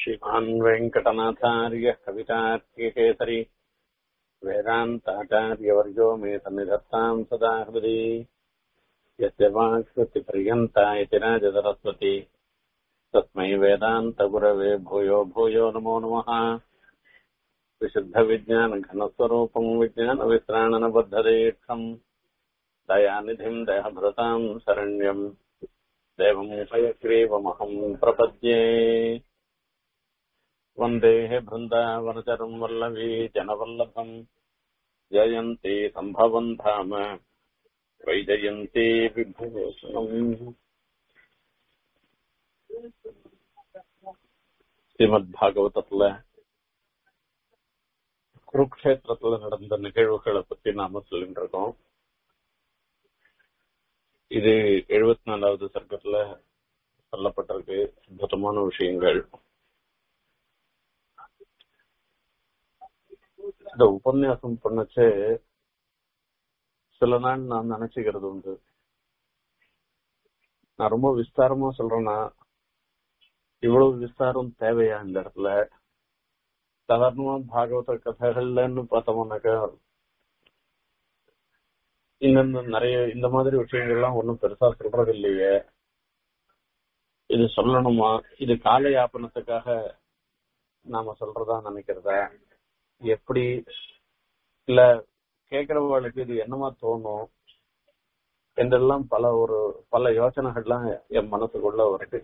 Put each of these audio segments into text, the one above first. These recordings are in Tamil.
श्रीमान् वेङ्कटनाथार्यः कवितार्क्यकेसरी वेदान्ताचार्यवर्यो मे सन्निधत्ताम् सदा हृदि यस्य वाक्कृतिपर्यन्ता इति राजसरस्वती तस्मै वेदान्तगुरवे भूयो भूयो नमो नमः विशुद्धविज्ञानघनस्वरूपम् विज्ञानवित्राणनबद्धदीक्षम् दयानिधिम् दयभृताम् शरण्यम् देवम् उपयग्रीवमहम् प्रपद्ये वन्देः बृन्दावनचरम् वल्लवी जनवल्लभम् जयन्ती सम्भवम् धाम वैजयन्ती विभूषणम् ஸ்ரீமத்பாகவதத்துல குருக்ஷேத்திரத்துல நடந்த நிகழ்வுகளை பத்தி நாம சொல்லிட்டு இருக்கோம் இது எழுபத்தி நாலாவது சர்க்கத்துல சொல்லப்பட்டிருக்கு அற்புதமான விஷயங்கள் இந்த உபன்யாசம் பண்ணச்சு சில நாள் நான் நினைச்சுக்கிறது உண்டு நான் ரொம்ப விஸ்தாரமா சொல்றேன்னா இவ்வளவு விஸ்தாரம் தேவையா இந்த இடத்துல சாதாரணமா பாகவத கதைகள்லன்னு பார்த்தோம்னாக்கா இன்னும் நிறைய இந்த மாதிரி விஷயங்கள்லாம் ஒன்றும் பெருசா சொல்றது இல்லையே இது சொல்லணுமா இது கால யாப்பனத்துக்காக நாம சொல்றதா நினைக்கிறதா எப்படி இல்ல கேட்கிறவங்களுக்கு இது என்னமா தோணும் என்றெல்லாம் பல ஒரு பல யோசனைகள்லாம் என் மனசுக்குள்ள வருது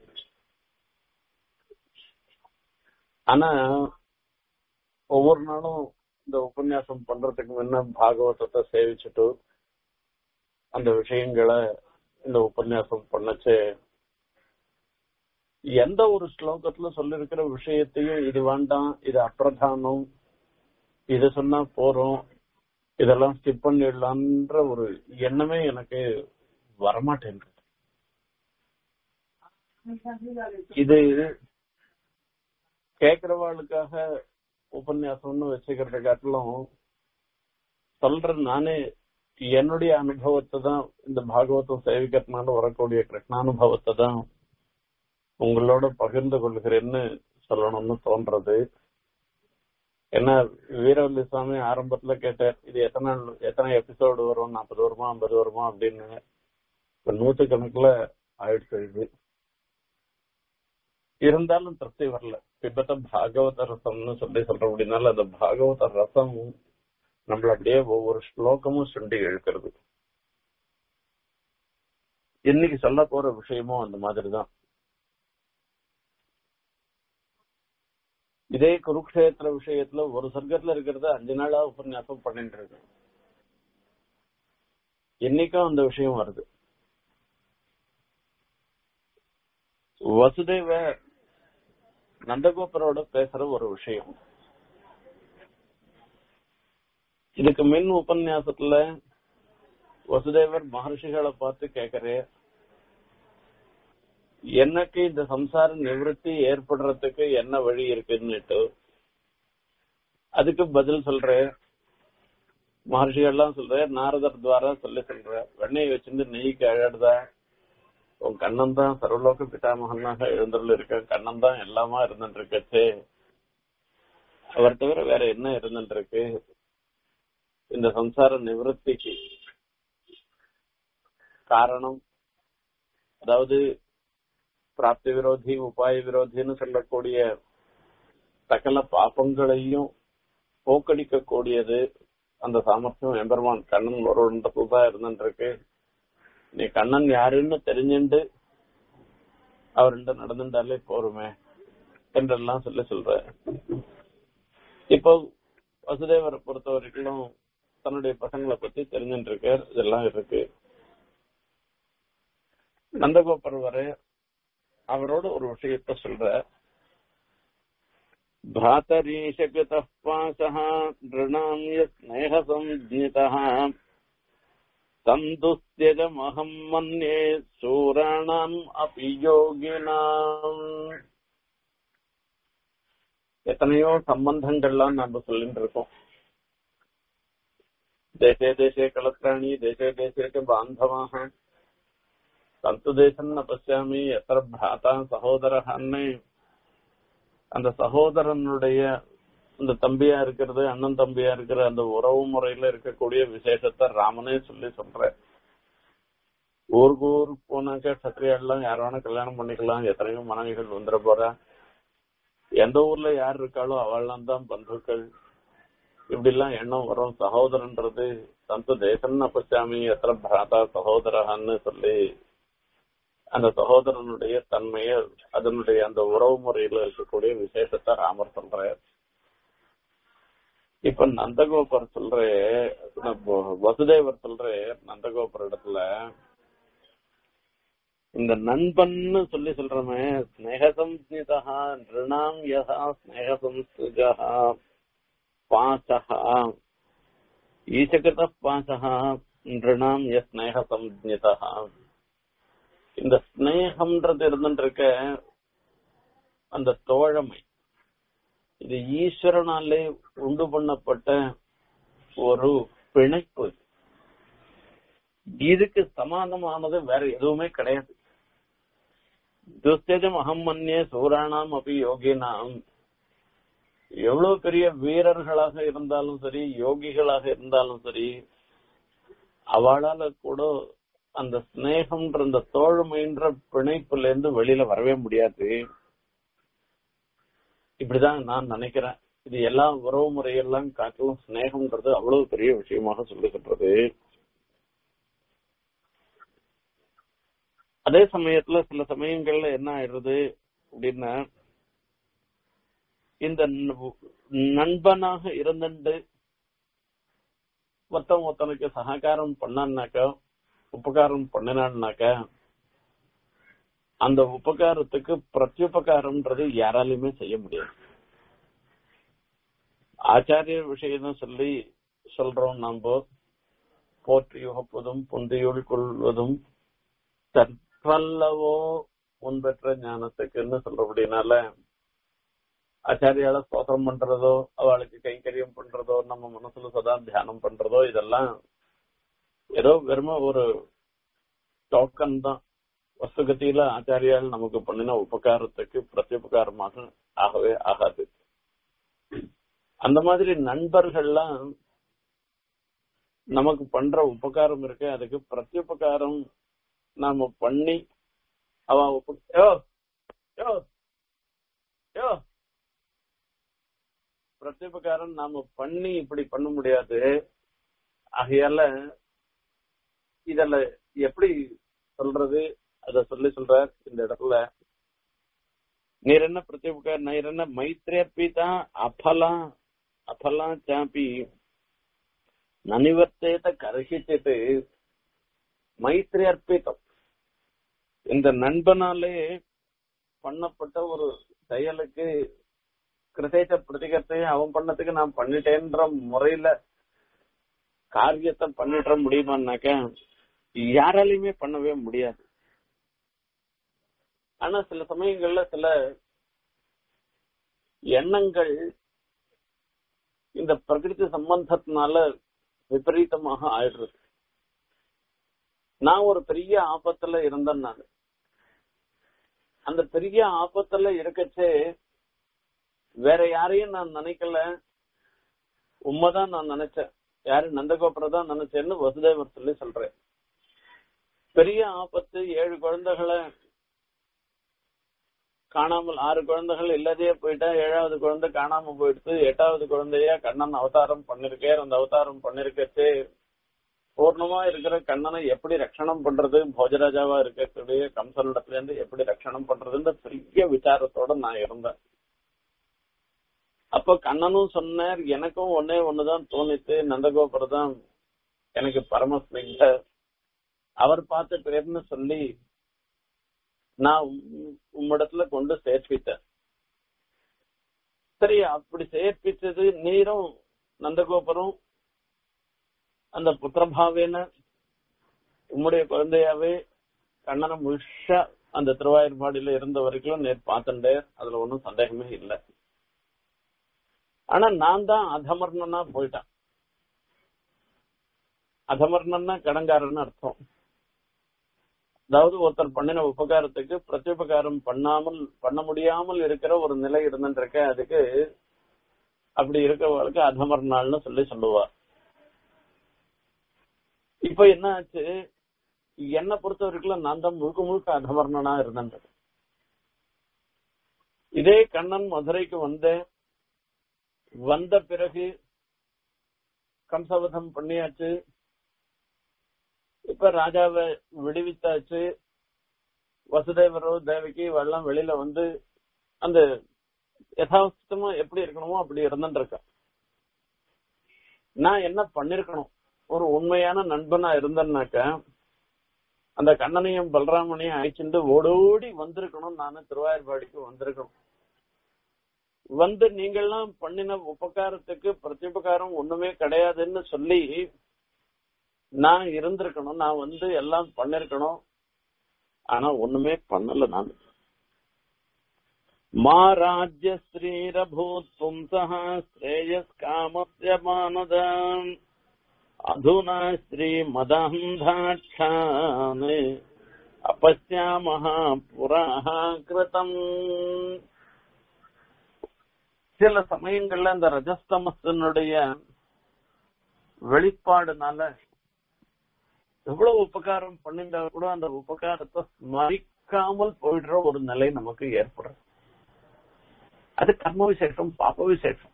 ஆனா ஒவ்வொரு நாளும் இந்த உபன்யாசம் பண்றதுக்கு முன்ன பாகவதத்தை சேவிச்சுட்டு அந்த விஷயங்களை இந்த உபன்யாசம் பண்ணச்சு எந்த ஒரு ஸ்லோகத்துல சொல்லிருக்கிற விஷயத்தையும் இது வேண்டாம் இது அப்பிரதானம் இது சொன்னா போறோம் இதெல்லாம் ஸ்கிப் பண்ணிடலான்ற ஒரு எண்ணமே எனக்கு வரமாட்டேங்குது இது கேக்குறவாளுக்காக உபன்யாசம்னு வச்சுக்கிறத காட்டிலும் சொல்ற நானே என்னுடைய அனுபவத்தை தான் இந்த பாகவதம் சேவிக்கிறதுனால வரக்கூடிய கிருஷ்ணானுபவத்தை தான் உங்களோட பகிர்ந்து கொள்கிறேன்னு சொல்லணும்னு தோன்றது என்ன வீரவல்லி சுவாமி ஆரம்பத்துல கேட்டார் இது எத்தனை எத்தனை எபிசோடு வரும் நாற்பது வருமா ஐம்பது வருமா அப்படின்னு இப்ப நூத்து கணக்குல ஆயிடுச்சு இது இருந்தாலும் திருப்தி வரல பிபத்த பாகவத ரசம்னு சொல்லி சொல்ற அப்படின்னால அந்த பாகவத ரசம் நம்மள அப்படியே ஒவ்வொரு ஸ்லோகமும் சுண்டி இழுக்கிறது இன்னைக்கு சொல்ல போற விஷயமும் அந்த மாதிரிதான் இதே குருக்ஷேத்திர விஷயத்துல ஒரு சர்க்கத்துல இருக்கிறத அஞ்சு நாளா உபன்யாசம் பண்ணிட்டு இருக்கு என்னைக்கும் அந்த விஷயம் வருது வசுதேவ நந்தகோபரோட பேசுற ஒரு விஷயம் இதுக்கு மின் உபன்யாசத்துல வசுதேவர் மகர்ஷிகளை பார்த்து கேக்குறே எனக்கு இந்த சம்சார நிவர்த்தி ஏற்படுறதுக்கு என்ன வழி இருக்குன்னுட்டு அதுக்கு பதில் சொல்ற மகர்ஷிகள்லாம் சொல்ற நாரதர் துவாரா சொல்லி சொல்ற வெண்ணெய் வச்சிருந்து நெய்க்கு அழடுதா உன் கண்ணன் தான் சர்வலோக பிதாமகனாக எழுந்துள்ள இருக்க கண்ணன் தான் எல்லாமா இருந்துட்டு இருக்கச்சு அவர் தவிர வேற என்ன இருந்துட்டு இருக்கு இந்த சம்சார நிவர்த்திக்கு காரணம் அதாவது பிராப்தி விரோதி உபாய விரோதின்னு சொல்லக்கூடிய சகல பாப்பங்களையும் போக்கடிக்க கூடியது அந்த சாமர்த்தியம் எம்பெருமான் கண்ணன் ஒருவன்றதுதான் தான் இருந்துருக்கு நீ கண்ணன் யாருன்னு தெரிஞ்சுண்டு அவர்கிட்ட நடந்துட்டாலே போருமே என்றெல்லாம் சொல்லி சொல்ற இப்போ வசுதேவரை பொறுத்த வரைக்கும் தன்னுடைய பசங்களை பத்தி தெரிஞ்சுட்டு இருக்கார் இதெல்லாம் இருக்கு நந்தகோபர் வரை அவரோட ஒரு விஷயத்த சொல்ற भ्रातरीशकृतः पाशः नृणाम् यस्नेह संज्ञितः तम् दुस्त्यजमहम् मन्ये शूराणाम् अपि யோகினாம் எத்தனையோ சம்பந்தங்கள்லாம் நம்ம சொல்லிட்டு இருக்கோம் தேசே தேசே கலத்ராணி தேசே தேசே பாந்தவாக தந்து தேசம் ந பசியாமி எத்தனை பிராத்தா சகோதரன்னு அந்த சகோதரனுடைய அந்த தம்பியா இருக்கிறது அண்ணன் தம்பியா இருக்கிற அந்த உறவு முறையில இருக்கக்கூடிய விசேஷத்தை ராமனே சொல்லி சொல்ற ஊருக்கு ஊருக்கு போனாக்க சத்திரியாடலாம் யார் வேணா கல்யாணம் பண்ணிக்கலாம் எத்தனையோ மனைவிகள் வந்துட போறா எந்த ஊர்ல யார் இருக்காளோ அவள்லாம் தான் பந்துக்கள் இப்படி எல்லாம் எண்ணம் வரும் சகோதரன்றது தந்த தேசன் அப்பச்சாமி எத்தனை பிராதா சகோதரன்னு சொல்லி அந்த சகோதரனுடைய தன்மைய அதனுடைய அந்த உறவு முறையில இருக்கக்கூடிய விசேஷத்தை ராமர் சொல்றார் இப்ப நந்தகோபர் சொல்ற வசுதேவர் சொல்ற நந்தகோபர் இடத்துல இந்த நண்பன்னு சொல்லி சொல்றமே ஸ்னேகசம்ஸ்னிதா நிருணாம் யதா ஸ்னேகசம்ஸ்ருஜா பாசகா ஈசகிருத பாசகா நிருணாம் ய ஸ்னேகசம்ஸ்னிதா இந்த ஸ்னேகம்ன்றது இருந்துட்டு இருக்க அந்த தோழமை இது ஈஸ்வரனாலே உண்டு பண்ணப்பட்ட ஒரு பிணைப்பு இதுக்கு சமானமானது வேற எதுவுமே கிடையாது துஸ்தேஜம் அகம் மன்னிய சூரானாம் அப்படி யோகினாம் எவ்வளவு பெரிய வீரர்களாக இருந்தாலும் சரி யோகிகளாக இருந்தாலும் சரி அவளால கூட அந்த ஸ்னேகம்ன்ற அந்த தோழமைன்ற பிணைப்புல இருந்து வெளியில வரவே முடியாது இப்படிதான் நான் நினைக்கிறேன் இது எல்லா உறவு முறையெல்லாம் காட்டிலும் ஸ்னேகம்ன்றது அவ்வளவு பெரிய விஷயமாக சொல்லுகின்றது அதே சமயத்துல சில சமயங்கள்ல என்ன ஆயிடுறது அப்படின்னா இந்த நண்பனாக இருந்துட்டு ஒருத்தன் ஒருத்தனுக்கு சககாரம் பண்ணான்னாக்கா உபகாரம் பண்ணினான்னாக்கா அந்த உபகாரத்துக்கு பிரத்யுபகாரம்ன்றது யாராலையுமே செய்ய முடியாது ஆச்சாரிய விஷயம் சொல்லி சொல்றோம் நாம போற்றி உகப்பதும் பொந்தையுள் கொள்வதும் தற்பல்லவோ முன்பெற்ற ஞானத்துக்குன்னு சொல்றபடினால ஆச்சாரியால ஸ்தோத்திரம் பண்றதோ அவளுக்கு கைங்கரியம் பண்றதோ நம்ம மனசுல சதா தியானம் பண்றதோ இதெல்லாம் ஏதோ வெறும ஒரு டோக்கன் தான் வஸ்துகத்தியில ஆச்சாரியால் நமக்கு பண்ணின உபகாரத்துக்கு பிரத்யுபகாரமாக ஆகவே ஆகாது அந்த மாதிரி நண்பர்கள்லாம் நமக்கு பண்ற உபகாரம் இருக்கு அதுக்கு பிரத்யுபகாரம் நாம பண்ணி அவ யோ யோ யோ பிரத்யுபகாரம் நாம பண்ணி இப்படி பண்ண முடியாது ஆகையால இதல எப்படி சொல்றது அத சொல்லி சொல்றார் இந்த இடத்துல நீர் என்ன பிரத்யுபகார் நீர் என்ன மைத்ரேர்பிதா அபலா அபலா சாப்பி நனிவர்த்தேத கருகிச்சிட்டு மைத்ரி அர்ப்பித்தம் இந்த நண்பனாலே பண்ணப்பட்ட ஒரு செயலுக்கு கிருதேச்ச பிரதிகத்தை அவன் பண்ணதுக்கு நான் பண்ணிட்டேன்ற முறையில காரியத்தை பண்ணிட முடியுமான்னாக்க யாராலையுமே பண்ணவே முடியாது ஆனா சில சமயங்கள்ல சில எண்ணங்கள் இந்த பிரகிருதி சம்பந்தத்தினால விபரீதமாக ஆயிடுறது நான் ஒரு பெரிய ஆபத்துல இருந்தேன் நான் அந்த பெரிய ஆபத்துல இருக்கச்சே வேற யாரையும் நான் நினைக்கல உண்மைதான் நான் நினைச்சேன் யாரு நந்தகோபுரம் தான் நினைச்சேன்னு வசுதேவர் சொல்லி சொல்றேன் பெரிய ஆபத்து ஏழு குழந்தைகளை காணாமல் ஆறு குழந்தைகள் இல்லாதையே போயிட்டா ஏழாவது குழந்தை காணாம போயிடுத்து எட்டாவது குழந்தைய கண்ணன் அவதாரம் பண்ணிருக்கேன் அந்த அவதாரம் பண்ணிருக்கச்சு பூர்ணமா இருக்கிற கண்ணனை எப்படி ரட்சணம் பண்றது போஜராஜாவா இருக்கக்கூடிய கம்சனிடத்துல இருந்து எப்படி ரட்சணம் பண்றதுன்ற பெரிய விசாரத்தோட நான் இருந்தேன் அப்ப கண்ணனும் சொன்னார் எனக்கும் ஒன்னே ஒண்ணுதான் தோணித்து நந்தகோபுரம் தான் எனக்கு பரமஸ்மிக அவர் பார்த்த பேர்னு சொல்லி நான் உம்மிடத்துல கொண்டு சேர்ப்பித்தேன் சரி அப்படி சேர்ப்பிச்சது நீரும் நந்தகோபுரம் அந்த புத்திரபாவேன உம்முடைய குழந்தையாவே கண்ணனை முழுஷா அந்த திருவாயூர்பாடியில இருந்த வரைக்கும் நேர் பார்த்துட்டே அதுல ஒன்றும் சந்தேகமே இல்லை ஆனா நான் தான் அதமர்ணனா போயிட்டேன் அதமர்ணன்னா கடங்காரன்னு அர்த்தம் அதாவது ஒருத்தர் பண்ணின உபகாரத்துக்கு பிரத்யுபகாரம் பண்ணாமல் பண்ண முடியாமல் இருக்கிற ஒரு நிலை இருந்துருக்க அதுக்கு அப்படி இருக்கிறவங்களுக்கு அதமர் நாள்னு சொல்லி சொல்லுவா இப்ப என்ன ஆச்சு என்னை பொறுத்த வரைக்கும் நான் தான் முழுக்க முழுக்க அதமர்ணனா இருந்தேன் இதே கண்ணன் மதுரைக்கு வந்தேன் வந்த பிறகு கம்சவதம் பண்ணியாச்சு இப்ப ராஜாவை விடுவித்தாச்சு வசுதேவரோ தேவகி வெள்ளம் வெளியில வந்து அந்த யதார்த்தமா எப்படி இருக்கணுமோ அப்படி இருந்துட்டு இருக்கா நான் என்ன பண்ணிருக்கணும் ஒரு உண்மையான நண்பனா இருந்தேன்னாக்க அந்த கண்ணனையும் பலராமனையும் அழைச்சிட்டு ஓடோடி வந்திருக்கணும் நானு திருவாயூர்பாடிக்கு வந்திருக்கணும் வந்து நீங்கள்லாம் பண்ணின உபகாரத்துக்கு பிரத்யுபகாரம் ஒண்ணுமே கிடையாதுன்னு சொல்லி நான் இருந்திருக்கணும் நான் வந்து எல்லாம் பண்ணிருக்கணும் ஆனா ஒண்ணுமே பண்ணல நான் மா ராஜ்ய ஸ்ரீரபூத் பும்சः ஸ்ரேயஸ்காமஸ்ய மானதாம் அதுனா ஸ்ரீ மதாந்தாட்சான் அப்பஸ்யாமஹா புராஹ கிருதம் சில சமயங்கள்ல இந்த ரஜஸ்தமசனுடைய வெளிப்பாடுனால எவ்வளவு உபகாரம் பண்ணிருந்தா கூட அந்த உபகாரத்தை மறிக்காமல் போயிடுற ஒரு நிலை நமக்கு ஏற்படும் அது கர்ம விசேஷம் பாப்ப விசேஷம்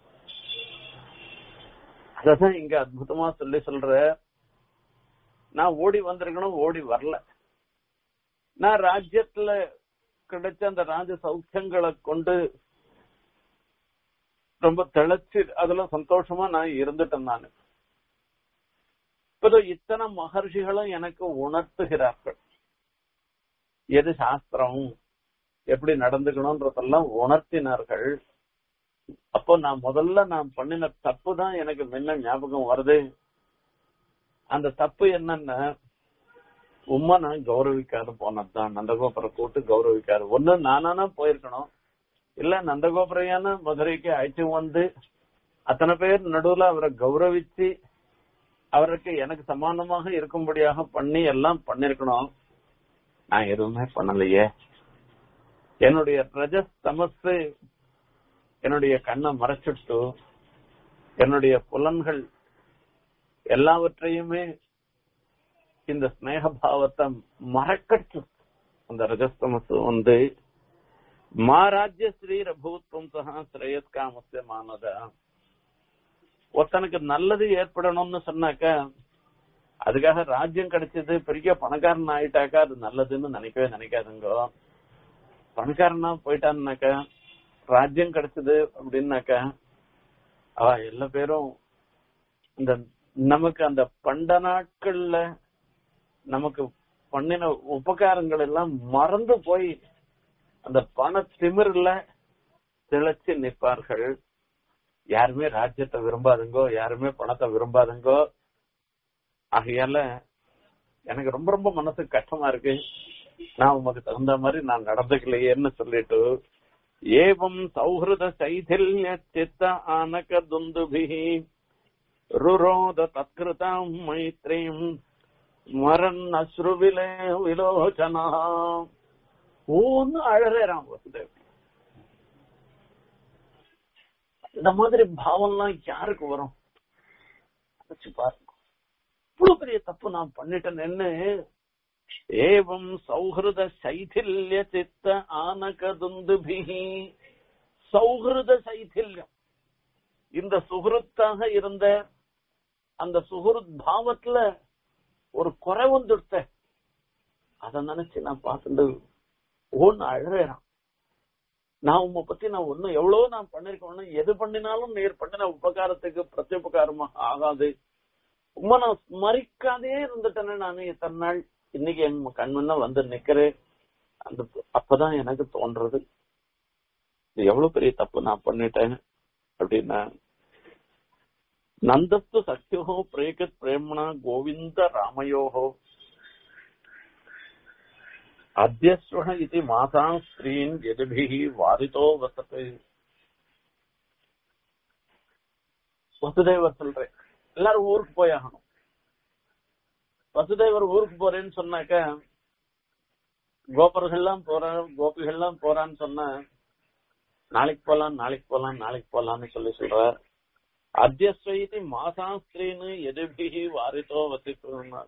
அததான் இங்க அற்புதமா சொல்லி சொல்ற நான் ஓடி வந்திருக்கணும் ஓடி வரல நான் ராஜ்யத்துல கிடைச்ச அந்த ராஜ சௌக்கியங்களை கொண்டு ரொம்ப திளைச்சு அதுல சந்தோஷமா நான் இருந்துட்டேன் நானு இப்போ இத்தனை மகர்ஷிகளும் எனக்கு உணர்த்துகிறார்கள் எது சாஸ்திரம் எப்படி நடந்துக்கணும்ன்றதெல்லாம் உணர்த்தினார்கள் அப்போ நான் முதல்ல நான் பண்ணின தப்பு தான் எனக்கு முன்ன ஞாபகம் வருது அந்த தப்பு என்னன்னா உண்மை நான் கௌரவிக்காத போனதுதான் நந்தகோபுர கூட்டு கௌரவிக்காது ஒண்ணு நானானா போயிருக்கணும் இல்ல நந்தகோபுரையான மதுரைக்கு அழைச்சு வந்து அத்தனை பேர் நடுவுல அவரை கௌரவிச்சு அவருக்கு எனக்கு சமானமாக இருக்கும்படியாக பண்ணி எல்லாம் பண்ணிருக்கணும் நான் எதுவுமே பண்ணலையே என்னுடைய ரஜஸ் தமசு என்னுடைய கண்ணை மறைச்சிட்டு என்னுடைய புலன்கள் எல்லாவற்றையுமே இந்த ஸ்னேக பாவத்தை மறக்கடிச்சு அந்த ரஜஸ்தமசு வந்து மாராஜ்ய ஸ்ரீ ரபூத்வம் சகா ஸ்ரேயஸ்காமஸ்ய மானத ஒருத்தனுக்கு நல்லது ஏற்படணும்னு சொன்னாக்க அதுக்காக ராஜ்யம் கிடைச்சது பெரிய பணக்காரன் ஆயிட்டாக்கா அது நல்லதுன்னு நினைக்கவே நினைக்காதுங்கோ பணக்காரனா போயிட்டான்னாக்கா ராஜ்யம் கிடைச்சது அப்படின்னாக்கா அவ எல்லா பேரும் இந்த நமக்கு அந்த பண்ட நாட்கள்ல நமக்கு பண்ணின உபகாரங்கள் எல்லாம் மறந்து போய் அந்த பண திமிர்ல திளைச்சு நிற்பார்கள் யாருமே ராஜ்யத்தை விரும்பாதுங்கோ யாருமே பணத்தை விரும்பாதுங்கோ ஆகையால எனக்கு ரொம்ப ரொம்ப மனசு கஷ்டமா இருக்கு நான் உமக்கு தகுந்த மாதிரி நான் நடந்துக்கலையேன்னு சொல்லிட்டு ஏவம் சௌஹிருத சைதில்ய சித்த ஆனக துந்துபிஹி ருரோத தத்கிருதாம் மைத்ரீம் மரன் அஸ்ருவிலே விலோச்சனா ஊன்னு அழறான் வசுதேவ் இந்த மாதிரி பாவம்லாம் யாருக்கு வரும் நினைச்சு பாருங்க இவ்வளவு பெரிய தப்பு நான் பண்ணிட்டேன்னு ஏவம் சௌஹிருத சைதில்ய சித்த ஆனகதுந்துபிஹி சௌஹிருத சைதில்யம் இந்த சுகிருத்தாக இருந்த அந்த சுகிருத் பாவத்துல ஒரு குறை வந்துடுத்த அத நினைச்சு நான் பார்த்துட்டு ஒன்னு அழறான் நான் உங்க பத்தி நான் ஒண்ணு எவ்வளவு நான் பண்ணிருக்கணும் எது பண்ணினாலும் நீர் பண்ணின உபகாரத்துக்கு பிரத்யுபகாரமா ஆகாது உண்மை நான் ஸ்மரிக்காதே இருந்துட்டேனே நானு இத்தனை நாள் இன்னைக்கு என் கண் முன்ன வந்து நிக்கிறேன் அந்த அப்பதான் எனக்கு தோன்றது இது எவ்வளவு பெரிய தப்பு நான் பண்ணிட்டேன் அப்படின்னா நந்தஸ்து சக்தியோ பிரேகத் பிரேமணா கோவிந்த ராமயோகோ அத்தியஸ்வன இது மாதா ஸ்திரீன் எதிபிகி வாரிதோ வசத்து வசுதேவர் சொல்றேன் எல்லாரும் ஊருக்கு போயாகணும் வசுதேவர் ஊருக்கு போறேன்னு சொன்னாக்க கோபர்கள்லாம் போறான் கோபிகள்லாம் போறான்னு சொன்னா நாளைக்கு போலாம் நாளைக்கு போலாம் நாளைக்கு போலாம்னு சொல்லி சொல்றார் அத்தியஸ்வயிதி மாசாஸ்திரின்னு எதிர்பிகி வாரித்தோ வசிக்கிறார்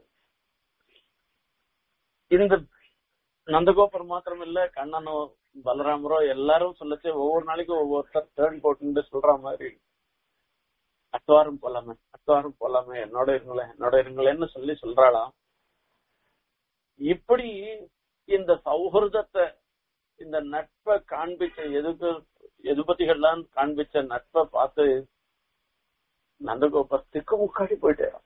இந்த நந்தகோபுரம் மாத்திரம் இல்ல கண்ணனோ பலராமரோ எல்லாரும் சொல்லச்சு ஒவ்வொரு நாளைக்கும் ஒவ்வொருத்தர் டேர்ன் போட்டு சொல்ற மாதிரி அத்வாரம் போலாமே அத்வாரம் போலாமே என்னோட இருங்களேன் என்னோட இருங்களேன்னு சொல்லி சொல்றாளாம் இப்படி இந்த சௌஹൃദத்தை இந்த நட்பை காண்பிச்ச எதுக்கு எதுபதிகள்லாம் காண்பிச்ச நட்பை பார்த்து நந்தகோபர் திக்கு முக்காடி போயிட்டேன்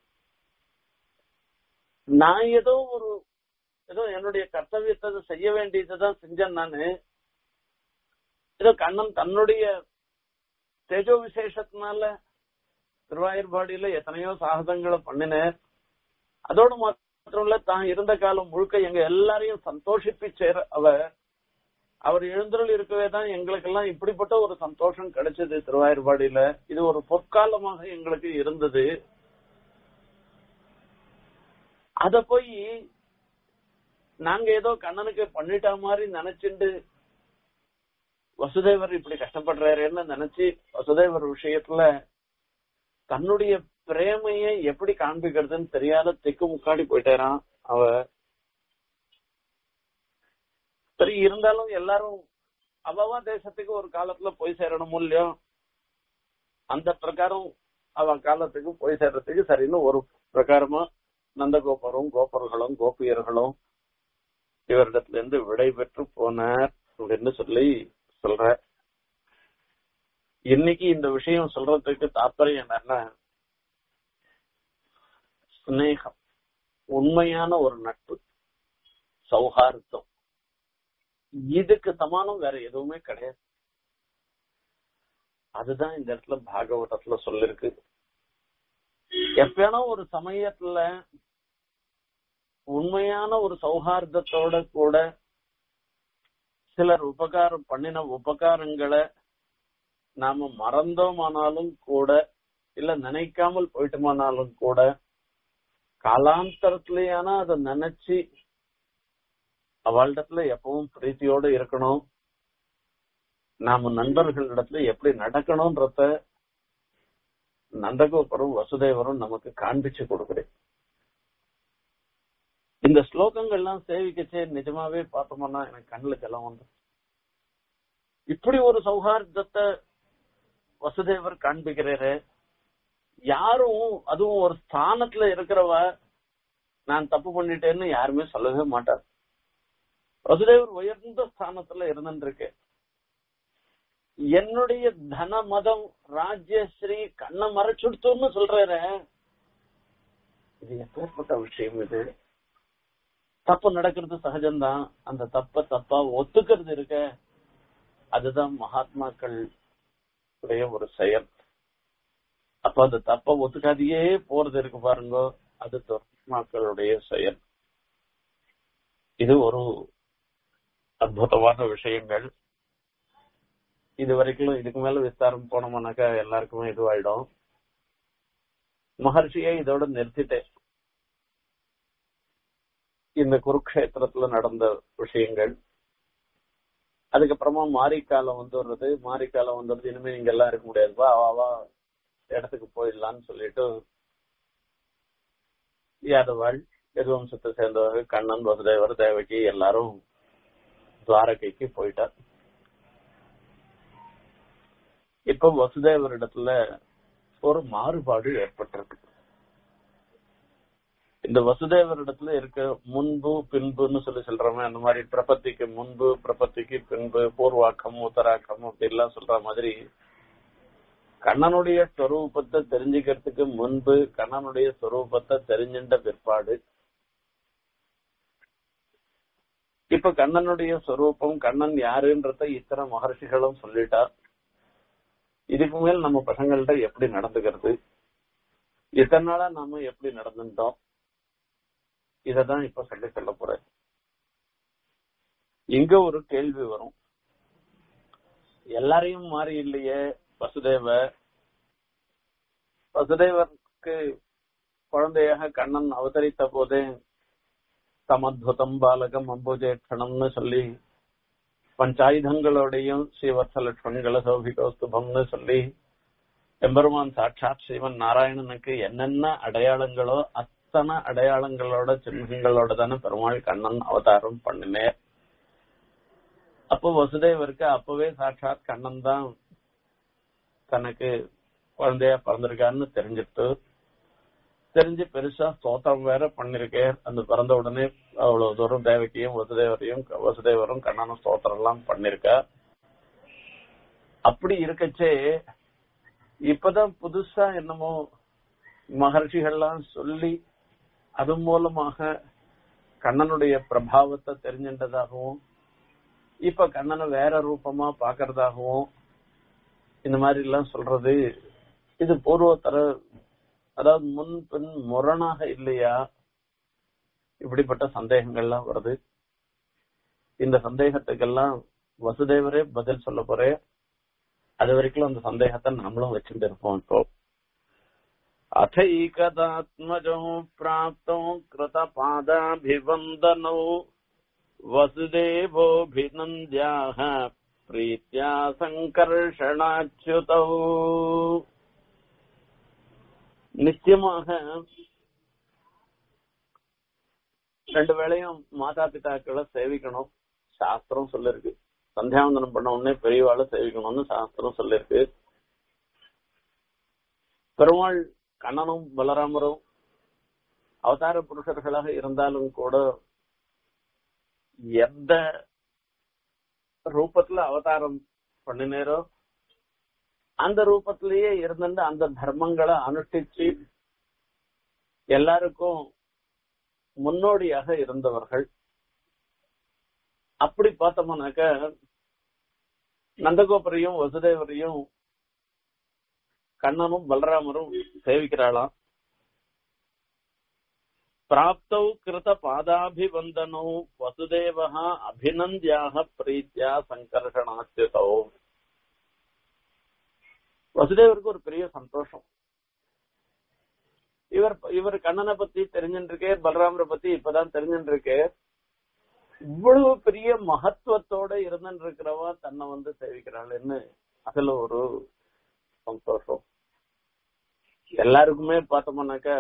நான் ஏதோ ஒரு ஏதோ என்னுடைய கர்த்தவியத்தை செய்ய வேண்டியதுதான் செஞ்சேன் நானு ஏதோ கண்ணன் தன்னுடைய தேஜோ விசேஷத்தினால திருவாயூர்பாடியில எத்தனையோ சாகசங்களை பண்ணினேன் அதோடு மாத்திரம் இல்ல தான் இருந்த காலம் முழுக்க எங்க எல்லாரையும் சந்தோஷிப்பிச்சேர் அவர் அவர் எழுந்தருள் இருக்கவே தான் எங்களுக்கெல்லாம் இப்படிப்பட்ட ஒரு சந்தோஷம் கிடைச்சது திருவாயூர்பாடியில இது ஒரு பொற்காலமாக எங்களுக்கு இருந்தது அத போய் நாங்க ஏதோ கண்ணனுக்கு பண்ணிட்ட மாதிரி நினைச்சுண்டு வசுதேவர் இப்படி கஷ்டப்படுறாருன்னு நினைச்சு வசுதேவர் விஷயத்துல தன்னுடைய பிரேமைய எப்படி காண்பிக்கிறதுன்னு தெரியாத திக்கு முக்காடி போயிட்டாராம் அவ சரி இருந்தாலும் எல்லாரும் அவவா தேசத்துக்கு ஒரு காலத்துல போய் சேரணும் இல்லையோ அந்த பிரகாரம் அவ காலத்துக்கு போய் சேர்றதுக்கு சரின்னு ஒரு பிரகாரமா நந்தகோபரும் கோபர்களும் கோபியர்களும் இவரிடத்துல இருந்து விடை பெற்று போனார் அப்படின்னு சொல்லி சொல்ற இன்னைக்கு இந்த விஷயம் சொல்றதுக்கு தாற்பயம் என்னன்னா ஸ்னேகம் உண்மையான ஒரு நட்பு சௌஹார்தம் இதுக்கு சமானம் வேற எதுவுமே கிடையாது அதுதான் இந்த இடத்துல பாகவதத்துல சொல்லிருக்கு எப்பயானா ஒரு சமயத்துல உண்மையான ஒரு சௌஹார்தத்தோட கூட சிலர் உபகாரம் பண்ணின உபகாரங்களை நாம மறந்தோமானாலும் கூட இல்ல நினைக்காமல் போயிட்டோமானாலும் கூட காலாந்தரத்திலேயான அதை நினைச்சு அவளிடத்துல எப்பவும் பிரீத்தியோட இருக்கணும் நாம நண்பர்களிடத்துல எப்படி நடக்கணும்ன்றத நந்தகோபரும் வசுதேவரும் நமக்கு காண்பிச்சு கொடுக்குறேன் இந்த ஸ்லோகங்கள்லாம் சேவிக்கச்சே நிஜமாவே பார்த்தோம்னா எனக்கு கண்ணுல ஜலம் வந்து இப்படி ஒரு சௌஹார்தத்தை வசுதேவர் காண்பிக்கிறாரு யாரும் அதுவும் ஒரு ஸ்தானத்துல இருக்கிறவ நான் தப்பு பண்ணிட்டேன்னு யாருமே சொல்லவே மாட்டார் வசுதேவர் உயர்ந்த ஸ்தானத்துல இருந்துருக்கு என்னுடைய தன மதம் ராஜ்யஸ்ரீ கண்ணை மறைச்சுடுத்துன்னு சொல்றாரு இது எப்பேற்பட்ட விஷயம் இது தப்பு நடக்கிறது சகஜம்தான் அந்த தப்ப தப்பா ஒத்துக்கிறது இருக்க அதுதான் மகாத்மாக்கள் உடைய ஒரு செயல் அப்ப அந்த தப்ப ஒத்துக்காதையே போறது இருக்கு பாருங்க அது மக்களுடைய செயல் இது ஒரு அற்புதமான விஷயங்கள் இது வரைக்கும் இதுக்கு மேல விஸ்தாரம் போனோம்னாக்கா எல்லாருக்குமே இதுவாயிடும் மகர்ஷியை இதோட நிறுத்திட்டேன் இந்த குருக்ஷேத்திரத்துல நடந்த விஷயங்கள் அதுக்கப்புறமா மாரிக்காலம் வந்துடுறது மாரிக்காலம் வந்துடுறது இனிமே இங்க எல்லாம் இருக்க முடியாதுப்பா அவாவா இடத்துக்கு போயிடலாம்னு சொல்லிட்டு யாதவாள் எதுவம்சத்தை சேர்ந்தவர்கள் கண்ணன் வசுதேவர் தேவகி எல்லாரும் துவாரகைக்கு போயிட்டார் இப்ப வசுதேவர் இடத்துல ஒரு மாறுபாடு ஏற்பட்டிருக்கு இந்த வசுதேவர் இடத்துல இருக்க முன்பு பின்புன்னு சொல்லி சொல்றோமே அந்த மாதிரி பிரபத்திக்கு முன்பு பிரபத்திக்கு பின்பு பூர்வாக்கம் உத்தராக்கம் அப்படிலாம் சொல்ற மாதிரி கண்ணனுடைய ஸ்வரூபத்தை தெரிஞ்சுக்கிறதுக்கு முன்பு கண்ணனுடைய ஸ்வரூபத்தை தெரிஞ்சின்ற பிற்பாடு இப்ப கண்ணனுடைய ஸ்வரூபம் கண்ணன் யாருன்றத இத்தனை மகர்ஷிகளும் சொல்லிட்டார் இதுக்கு மேல் நம்ம பசங்கள்ட்ட எப்படி நடந்துக்கிறது இத்தனை நாளா நாம எப்படி நடந்துட்டோம் இததான் இப்ப சொல்லி சொல்ல போறேன் இங்க ஒரு கேள்வி வரும் எல்லாரையும் மாறி இல்லையே வசுதேவ வசுதேவருக்கு குழந்தையாக கண்ணன் அவதரித்த போதே சமத்வதம் பாலகம் அம்புஜேட்சணம்னு சொல்லி பஞ்சாயுதங்களோடையும் ஸ்ரீவத்ச லட்சுமண்கள சௌபிகோஸ்துபம்னு சொல்லி எம்பெருமான் சாட்சாத் ஸ்ரீமன் நாராயணனுக்கு என்னென்ன அடையாளங்களோ அத்தனை அடையாளங்களோட சின்னங்களோட தானே பெருமாள் கண்ணன் அவதாரம் பண்ணினேன் அப்போ வசுதேவருக்கு அப்பவே சாட்சாத் கண்ணன் தான் தனக்கு குழந்தையா பிறந்திருக்காருன்னு தெரிஞ்சிட்டு தெரிஞ்சு பெருசா ஸ்தோத்திரம் வேற பண்ணிருக்கேன் அந்த பிறந்த உடனே அவ்வளவு தூரம் தேவகியும் வசுதேவரையும் வசுதேவரும் கண்ணனும் ஸ்தோத்திரம் எல்லாம் பண்ணிருக்கா அப்படி இருக்கச்சே இப்பதான் புதுசா என்னமோ மகர்ஷிகள்லாம் சொல்லி அது மூலமாக கண்ணனுடைய பிரபாவத்தை தெரிஞ்சின்றதாகவும் இப்ப கண்ணனை வேற ரூபமா பாக்குறதாகவும் இந்த மாதிரி எல்லாம் சொல்றது இது பூர்வத்தர அதாவது முன் பின் முரணாக இல்லையா இப்படிப்பட்ட சந்தேகங்கள்லாம் வருது இந்த சந்தேகத்துக்கெல்லாம் வசுதேவரே பதில் சொல்ல போறேன் அது வரைக்கும் அந்த சந்தேகத்தை நம்மளும் வச்சுட்டு இருப்போம் இப்போ अथैकदात्मजो प्राप्तो कृतपादाभिवन्दनौ वसुदेवोऽभिनन्द्याः प्रीत्या सङ्कर्षणाच्युतौ நிச்சயமாக ரெண்டு வேளையும் மாதா பிதாக்களை சேவிக்கணும் சாஸ்திரம் சொல்லிருக்கு சந்தியாவந்தனம் பண்ண உடனே பெரியவாளை சேவிக்கணும்னு சாஸ்திரம் சொல்லிருக்கு பெருமாள் கண்ணனும் பலராமரும் அவதார புருஷர்களாக இருந்தாலும் கூட எந்த ரூபத்துல அவதாரம் பண்ணினேரோ அந்த ரூபத்திலேயே இருந்துட்டு அந்த தர்மங்களை அனுஷ்டிச்சு எல்லாருக்கும் முன்னோடியாக இருந்தவர்கள் அப்படி பார்த்தோம்னாக்க நந்தகோபரையும் வசுதேவரையும் கண்ணனும் பலராமரும் சேவிக்கிறாளாம் பிராப்தௌ கிருத பாதாபிவந்தனோ வசுதேவா அபிநந்தியாக பிரீத்தியா சங்கர்ஷணாச்சுதோ வசுதேவருக்கு ஒரு பெரிய சந்தோஷம் இவர் இவர் கண்ணனை பத்தி தெரிஞ்சுருக்கே பலராமரை பத்தி இப்பதான் தெரிஞ்சுருக்கே இவ்வளவு பெரிய மகத்துவத்தோட இருந்துட்டு இருக்கிறவா தன்னை வந்து சேவிக்கிறாள்னு அதுல ஒரு சந்தோஷம் எல்லாருக்குமே பார்த்தோம்னாக்க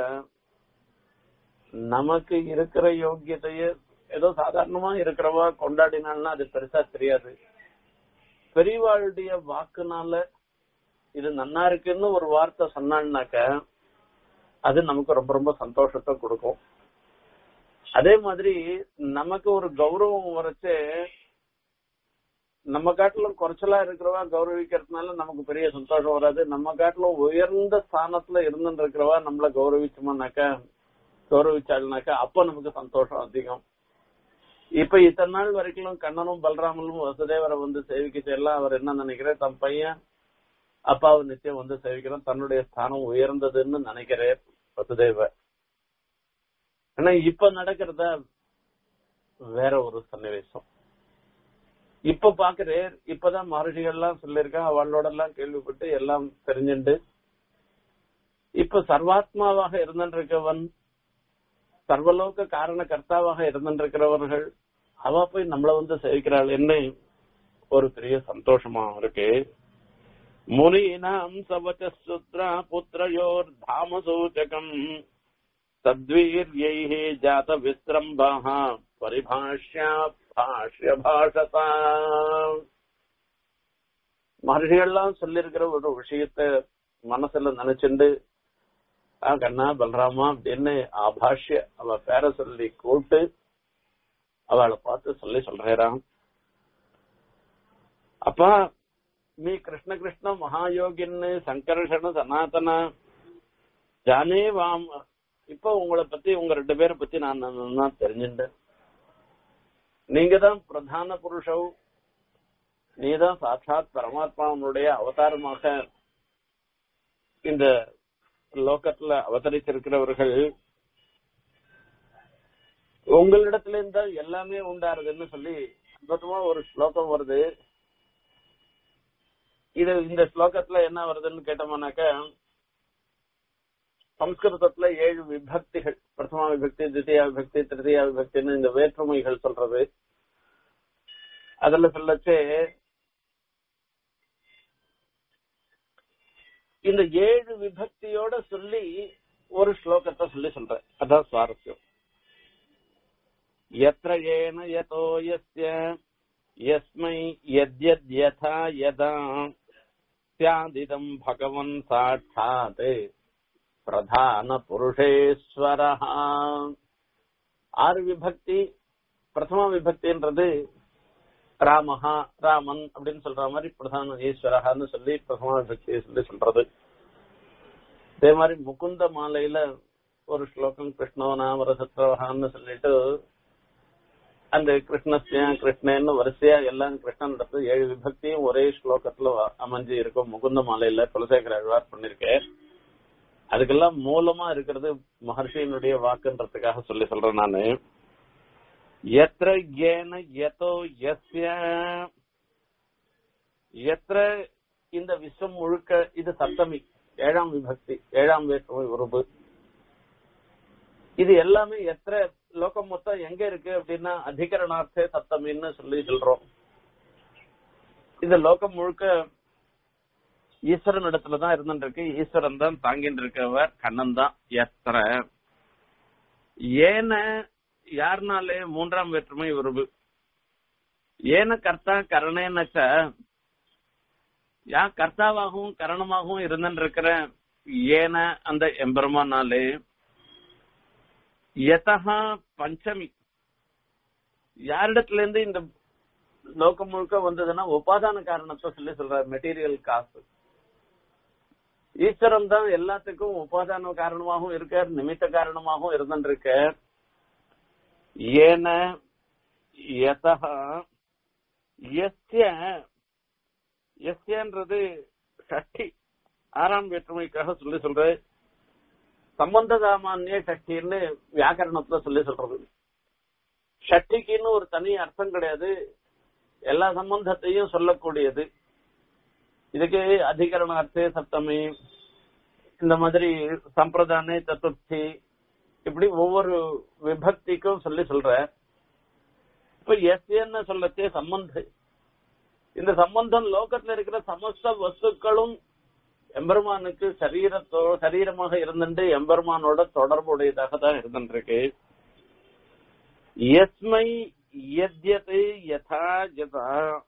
நமக்கு இருக்கிற யோக்கியத்தைய ஏதோ சாதாரணமா இருக்கிறவா கொண்டாடினால்னா அது பெருசா தெரியாது பெரியவாளுடைய வாக்குனால இது நன்னா இருக்குன்னு ஒரு வார்த்தை சொன்னான்னாக்க அது நமக்கு ரொம்ப ரொம்ப சந்தோஷத்தை கொடுக்கும் அதே மாதிரி நமக்கு ஒரு கௌரவம் வரைச்சு நம்ம காட்டிலும் குறைச்சலா இருக்கிறவா கௌரவிக்கிறதுனால நமக்கு பெரிய சந்தோஷம் வராது நம்ம காட்டிலும் உயர்ந்த ஸ்தானத்துல இருந்துட்டு இருக்கிறவா நம்மள கௌரவிச்சோம்னாக்கா கௌரவிச்சாள்னாக்கா அப்ப நமக்கு சந்தோஷம் அதிகம் இப்ப இத்தனை நாள் வரைக்கும் கண்ணனும் பலராமனும் வசுதேவரை வந்து சேவிக்க எல்லாம் அவர் என்ன நினைக்கிறார் தன் பையன் அப்பாவை நிச்சயம் வந்து சேவிக்கிறோம் தன்னுடைய ஸ்தானம் உயர்ந்ததுன்னு நினைக்கிறேன் வசுதேவர் ஆனா இப்ப நடக்கிறத வேற ஒரு சன்னிவேசம் இப்ப பாக்குறேன் இப்பதான் மகர்ஷிகள்லாம் சொல்லியிருக்கா அவளோட எல்லாம் கேள்விப்பட்டு எல்லாம் தெரிஞ்சுண்டு இப்ப சர்வாத்மாவாக இருந்திருக்கவன் சர்வலோக காரண கர்த்தாவாக இருந்திருக்கிறவர்கள் அவ போய் நம்மள வந்து சேவிக்கிறாள் என்ன ஒரு பெரிய சந்தோஷமா இருக்கு முனீனாம் சவச்ச சுத்ரா புத்திரயோர் தாம சூச்சகம் தத்வீர்யை ஜாத விஸ்ரம்பாக பரிபாஷ்யா பாஷ்ய பாஷதா மகர்ஷிகள்லாம் சொல்லியிருக்கிற ஒரு விஷயத்த மனசுல நினைச்சுண்டு ஆ கண்ணா பலராமா அப்படின்னு ஆபாஷ்ய அவ பேர சொல்லி கூட்டு அவளை பார்த்து சொல்லி சொல்றான் அப்பா மீ கிருஷ்ண கிருஷ்ண மகாயோகின்னு சங்கர்ஷண சனாதன ஜானே வாம் இப்ப உங்களை பத்தி உங்க ரெண்டு பேரை பத்தி நான் நல்லா தெரிஞ்சுட்டேன் நீங்க தான் பிரதான புருஷவ் நீதான் சாட்சாத் பரமாத்மாவனுடைய அவதாரமாக இந்த லோகத்துல அவதரித்திருக்கிறவர்கள் உங்களிடத்துல இருந்தா எல்லாமே உண்டாருதுன்னு சொல்லி அற்புதமா ஒரு ஸ்லோகம் வருது இது இந்த ஸ்லோகத்துல என்ன வருதுன்னு கேட்டோம்னாக்க சம்ஸ்கிருதத்துல ஏழு விபக்திகள் பிரதமா விபக்தி தித்தியா விபக்தி திருத்தியா விபக்தின்னு இந்த வேற்றுமைகள் சொல்றது அதுல சொல்லச்சு இந்த ஏழு விபக்தியோட சொல்லி ஒரு ஸ்லோகத்தை சொல்லி சொல்றேன் அதான் சுவாரஸ்யம் எத்திர ஏன யதோ யஸ்ய யஸ்மை யத்யத் யதா யதா ஸ்யாதிதம் பகவன் சாட்சாத் பிரதான புருஷேஸ்வர ஆறு விபக்தி பிரதம விபக்தின்றது ராமஹா ராமன் அப்படின்னு சொல்ற மாதிரி பிரதான ஈஸ்வரஹான்னு சொல்லி பிரதம விபக்தியை சொல்லி சொல்றது அதே மாதிரி முகுந்த மாலையில ஒரு ஸ்லோகம் கிருஷ்ணோ நாம ரசத்ரவகான்னு சொல்லிட்டு அந்த கிருஷ்ணஸ்யா கிருஷ்ணன்னு வரிசையா எல்லாம் கிருஷ்ணன் இடத்துல ஏழு விபக்தியும் ஒரே ஸ்லோகத்துல அமைஞ்சு இருக்கும் முகுந்த மாலையில குலசேகர அழ்வார் பண்ணிருக்கேன் அதுக்கெல்லாம் மூலமா இருக்கிறது மகர்ஷியினுடைய வாக்குன்றதுக்காக சொல்லி சொல்றேன் நானு எத்திர ஏன எதோ எஸ்ய எத்திர இந்த விஸ்வம் முழுக்க இது சப்தமி ஏழாம் விபக்தி ஏழாம் வேற்றுமை உருபு இது எல்லாமே எத்திர லோகம் மொத்தம் எங்க இருக்கு அப்படின்னா அதிகரணார்த்தே சப்தமின்னு சொல்லி சொல்றோம் இந்த லோகம் முழுக்க ஈஸ்வரன் இடத்துலதான் இருந்துட்டு இருக்கு ஈஸ்வரன் தான் தாங்கிட்டு இருக்கவர் கண்ணன் தான் எத்திர ஏன யாருனாலே மூன்றாம் வேற்றுமை உருவு ஏன கர்த்தா கரணேனச்ச யா கர்த்தாவாகவும் கரணமாகவும் இருந்துட்டு இருக்கிற ஏன அந்த எம்பெருமானாலே யதா பஞ்சமி யாரிடத்துல இருந்து இந்த லோகம் முழுக்க வந்ததுன்னா உபாதான காரணத்தை சொல்லி சொல்ற மெட்டீரியல் காசு ஈஸ்வரன் தான் எல்லாத்துக்கும் உபாதான காரணமாகவும் இருக்கார் நிமித்த காரணமாகவும் இருந்துருக்கார் ஏன யதா எஸ்ய எஸ்யன்றது ஷஷ்டி ஆறாம் வேற்றுமைக்காக சொல்லி சொல்ற சம்பந்த சாமானிய ஷஷ்டின்னு வியாக்கரணத்துல சொல்லி சொல்றது ஷஷ்டிக்குன்னு ஒரு தனி அர்த்தம் கிடையாது எல்லா சம்பந்தத்தையும் சொல்லக்கூடியது இதுக்கு அதிகரண அர்த்தே சப்தமி இந்த மாதிரி சம்பிரதான சதுர்த்தி இப்படி ஒவ்வொரு விபக்திக்கும் சொல்லி சொல்ற இப்ப எஸ்ன்னு சொல்லச்சே சம்பந்த இந்த சம்பந்தம் லோகத்துல இருக்கிற சமஸ்த வஸ்துக்களும் எம்பெருமானுக்கு சரீரத்தோ சரீரமாக இருந்துட்டு எம்பெருமானோட தொடர்புடையதாக தான் இருந்துருக்கு எஸ்மை யத்யது யதா யதா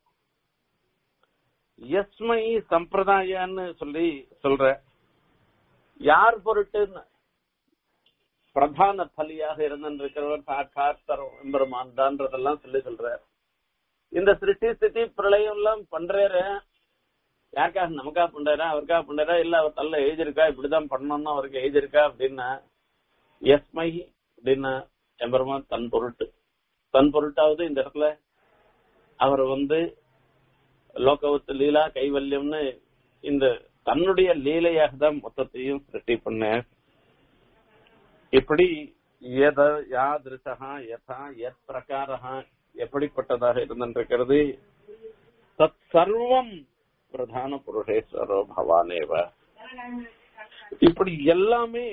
எஸ்மை சம்பிரதாயன்னு சொல்லி சொல்ற யார் பொருட்டுன்னு பிரதான பலியாக இருந்திருக்கிறவர் சாட்சாத் தரும் எம்பெருமான் தான்றதெல்லாம் சொல்லி சொல்றார் இந்த சிருஷ்டி ஸ்திதி பிரளயம் எல்லாம் பண்றாரு யாருக்காக நமக்கா பண்றாரா அவருக்கா பண்றாரா இல்ல அவர் தள்ள எழுதியிருக்கா இப்படிதான் பண்ணணும்னு அவருக்கு எழுதியிருக்கா அப்படின்னா எஸ்மை அப்படின்னா எம்பெருமான் தன் பொருட்டு தன் பொருட்டாவது இந்த இடத்துல அவர் வந்து லோகவத்து லீலா கைவல்யம்னு இந்த தன்னுடைய லீலையாக தான் மொத்தத்தையும் சிருஷ்டி பண்ண இப்படி எத யாதிருஷா யதா எத் பிரகாரா எப்படிப்பட்டதாக இருந்திருக்கிறது தத் சர்வம் பிரதான புருஷேஸ்வரோ பவானேவ இப்படி எல்லாமே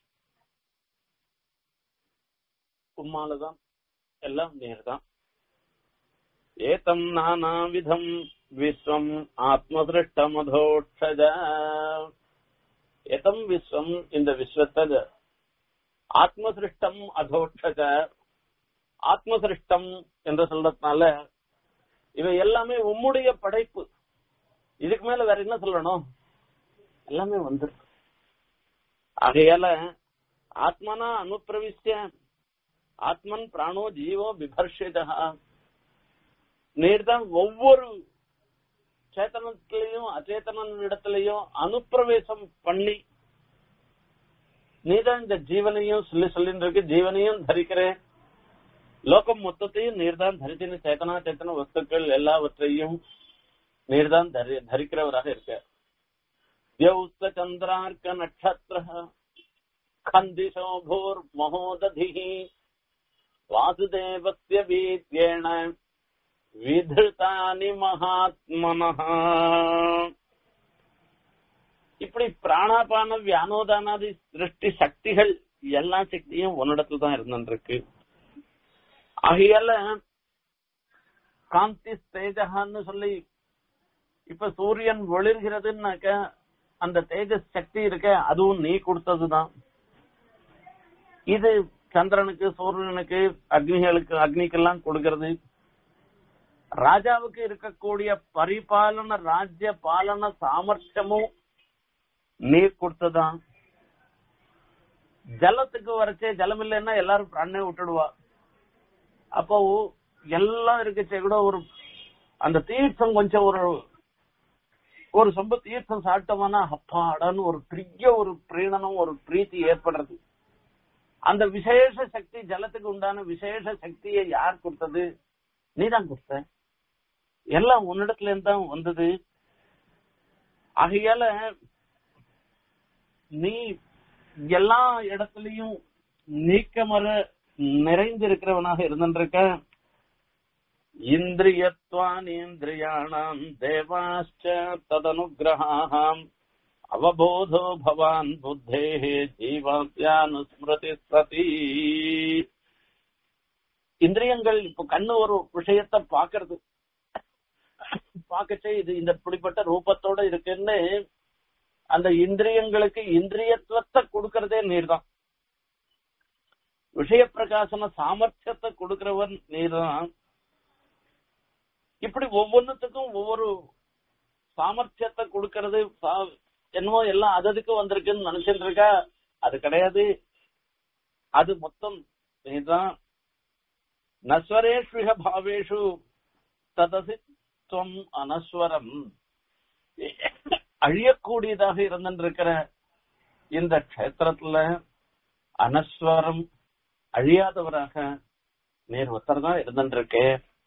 உம்மாலதான் எல்லாம் நேர்தான் ஏதம் நானாவிதம் விஸ்வம் ஆத்மசிருஷ்டமதோட்சஜ ஏதம் விஸ்வம் இந்த விஸ்வத்தை ஆத்மசிருஷ்டம் அதோட்சஜ ஆத்மசிருஷ்டம் என்று சொல்றதுனால இவை எல்லாமே உம்முடைய படைப்பு இதுக்கு மேல வேற என்ன சொல்லணும் எல்லாமே வந்துருக்கு ஆகையால ஆத்மனா அனுப்பிரவிஷ்ய ஆத்மன் பிராணோ ஜீவோ விபர்ஷிதா நீர்தான் ஒவ்வொரு சேத்தனத்திலையும் அச்சேதன இடத்திலையும் அனுப்பிரவேசம் பண்ணி நீதான் இந்த ஜீவனையும் சொல்லி சொல்லிட்டு இருக்கு ஜீவனையும் தரிக்கிறேன் லோகம் மொத்தத்தையும் நீர்தான் தரித்தின சேத்தனா சேத்தன வஸ்துக்கள் எல்லாவற்றையும் நீர்தான் தரி தரிக்கிறவராக இருக்க தியௌஸ்த சந்திரார்க்க நட்சத்திர கந்திஷோ பூர் மகோததி வாசுதேவஸ்ய வீத்யேன விதிருத்தானி மகாத்மனः இப்படி இப்படி பிராணாபான வியானோதானாதி சிருஷ்டி சக்திகள் எல்லா சக்தியும் உன்னிடத்துல தான் இருந்துருக்கு ஆகையால காந்தி தேஜகான்னு சொல்லி இப்ப சூரியன் ஒளிர்கிறதுன்னாக்க அந்த தேஜஸ் சக்தி இருக்க அதுவும் நீ கொடுத்ததுதான் இது சந்திரனுக்கு சூரியனுக்கு அக்னிகளுக்கு அக்னிக்கெல்லாம் கொடுக்கிறது ராஜாவுக்கு இருக்கக்கூடிய பரிபாலன ராஜ்ய பாலன சாமர்த்தியமும் நீர் கொடுத்ததான் ஜலத்துக்கு வரைச்சே ஜலம் இல்லைன்னா எல்லாரும் பிராணே விட்டுடுவா அப்போ எல்லாம் இருக்குச்சே கூட ஒரு அந்த தீர்த்தம் கொஞ்சம் ஒரு ஒரு சொம்ப தீர்த்தம் சாப்பிட்டோம்னா அப்பாடான்னு ஒரு பெரிய ஒரு பிரீணனம் ஒரு பிரீத்தி ஏற்படுறது அந்த விசேஷ சக்தி ஜலத்துக்கு உண்டான விசேஷ சக்தியை யார் கொடுத்தது நீதான் கொடுத்த எல்லாம் உன்னிடத்துல இருந்து தான் வந்தது ஆகையால நீ எல்லா இடத்துலயும் நீக்கமர நிறைந்திருக்கிறவனாக இருந்திருக்க இந்திரியத்வானீந்திரியாணாம் தேவாச்ச ததனுகிரகாம் அவபோதோ பவான் புத்தே ஜீவாத்யானுஸ்மிருதி சதி இந்திரியங்கள் இப்ப கண்ணு ஒரு விஷயத்த பாக்குறது பார்க்கச்சே இது இந்த இப்படிப்பட்ட ரூபத்தோட இருக்குன்னு அந்த இந்திரியங்களுக்கு இந்திரியத்துவத்தை கொடுக்கறதே நீர் தான் விஷய பிரகாசன சாமர்த்தியத்தை கொடுக்கிறவன் நீர் தான் இப்படி ஒவ்வொன்னுத்துக்கும் ஒவ்வொரு சாமர்த்தியத்தை கொடுக்கறது சா- என்னமோ எல்லாம் அததுக்கு வந்திருக்குன்னு நினைச்சிட்டு இருக்கா அது கிடையாது அது மொத்தம் நீதான் நஸ்வரேஷ்விக பாவேஷு ததசி துவம் அனஸ்வரம் அழியக்கூடியதாக இருந்திருக்கிற இந்த க்ஷேத்திரத்துல அனஸ்வரம் அழியாதவராக நீர் ஒருத்தர் தான் இருந்திருக்கே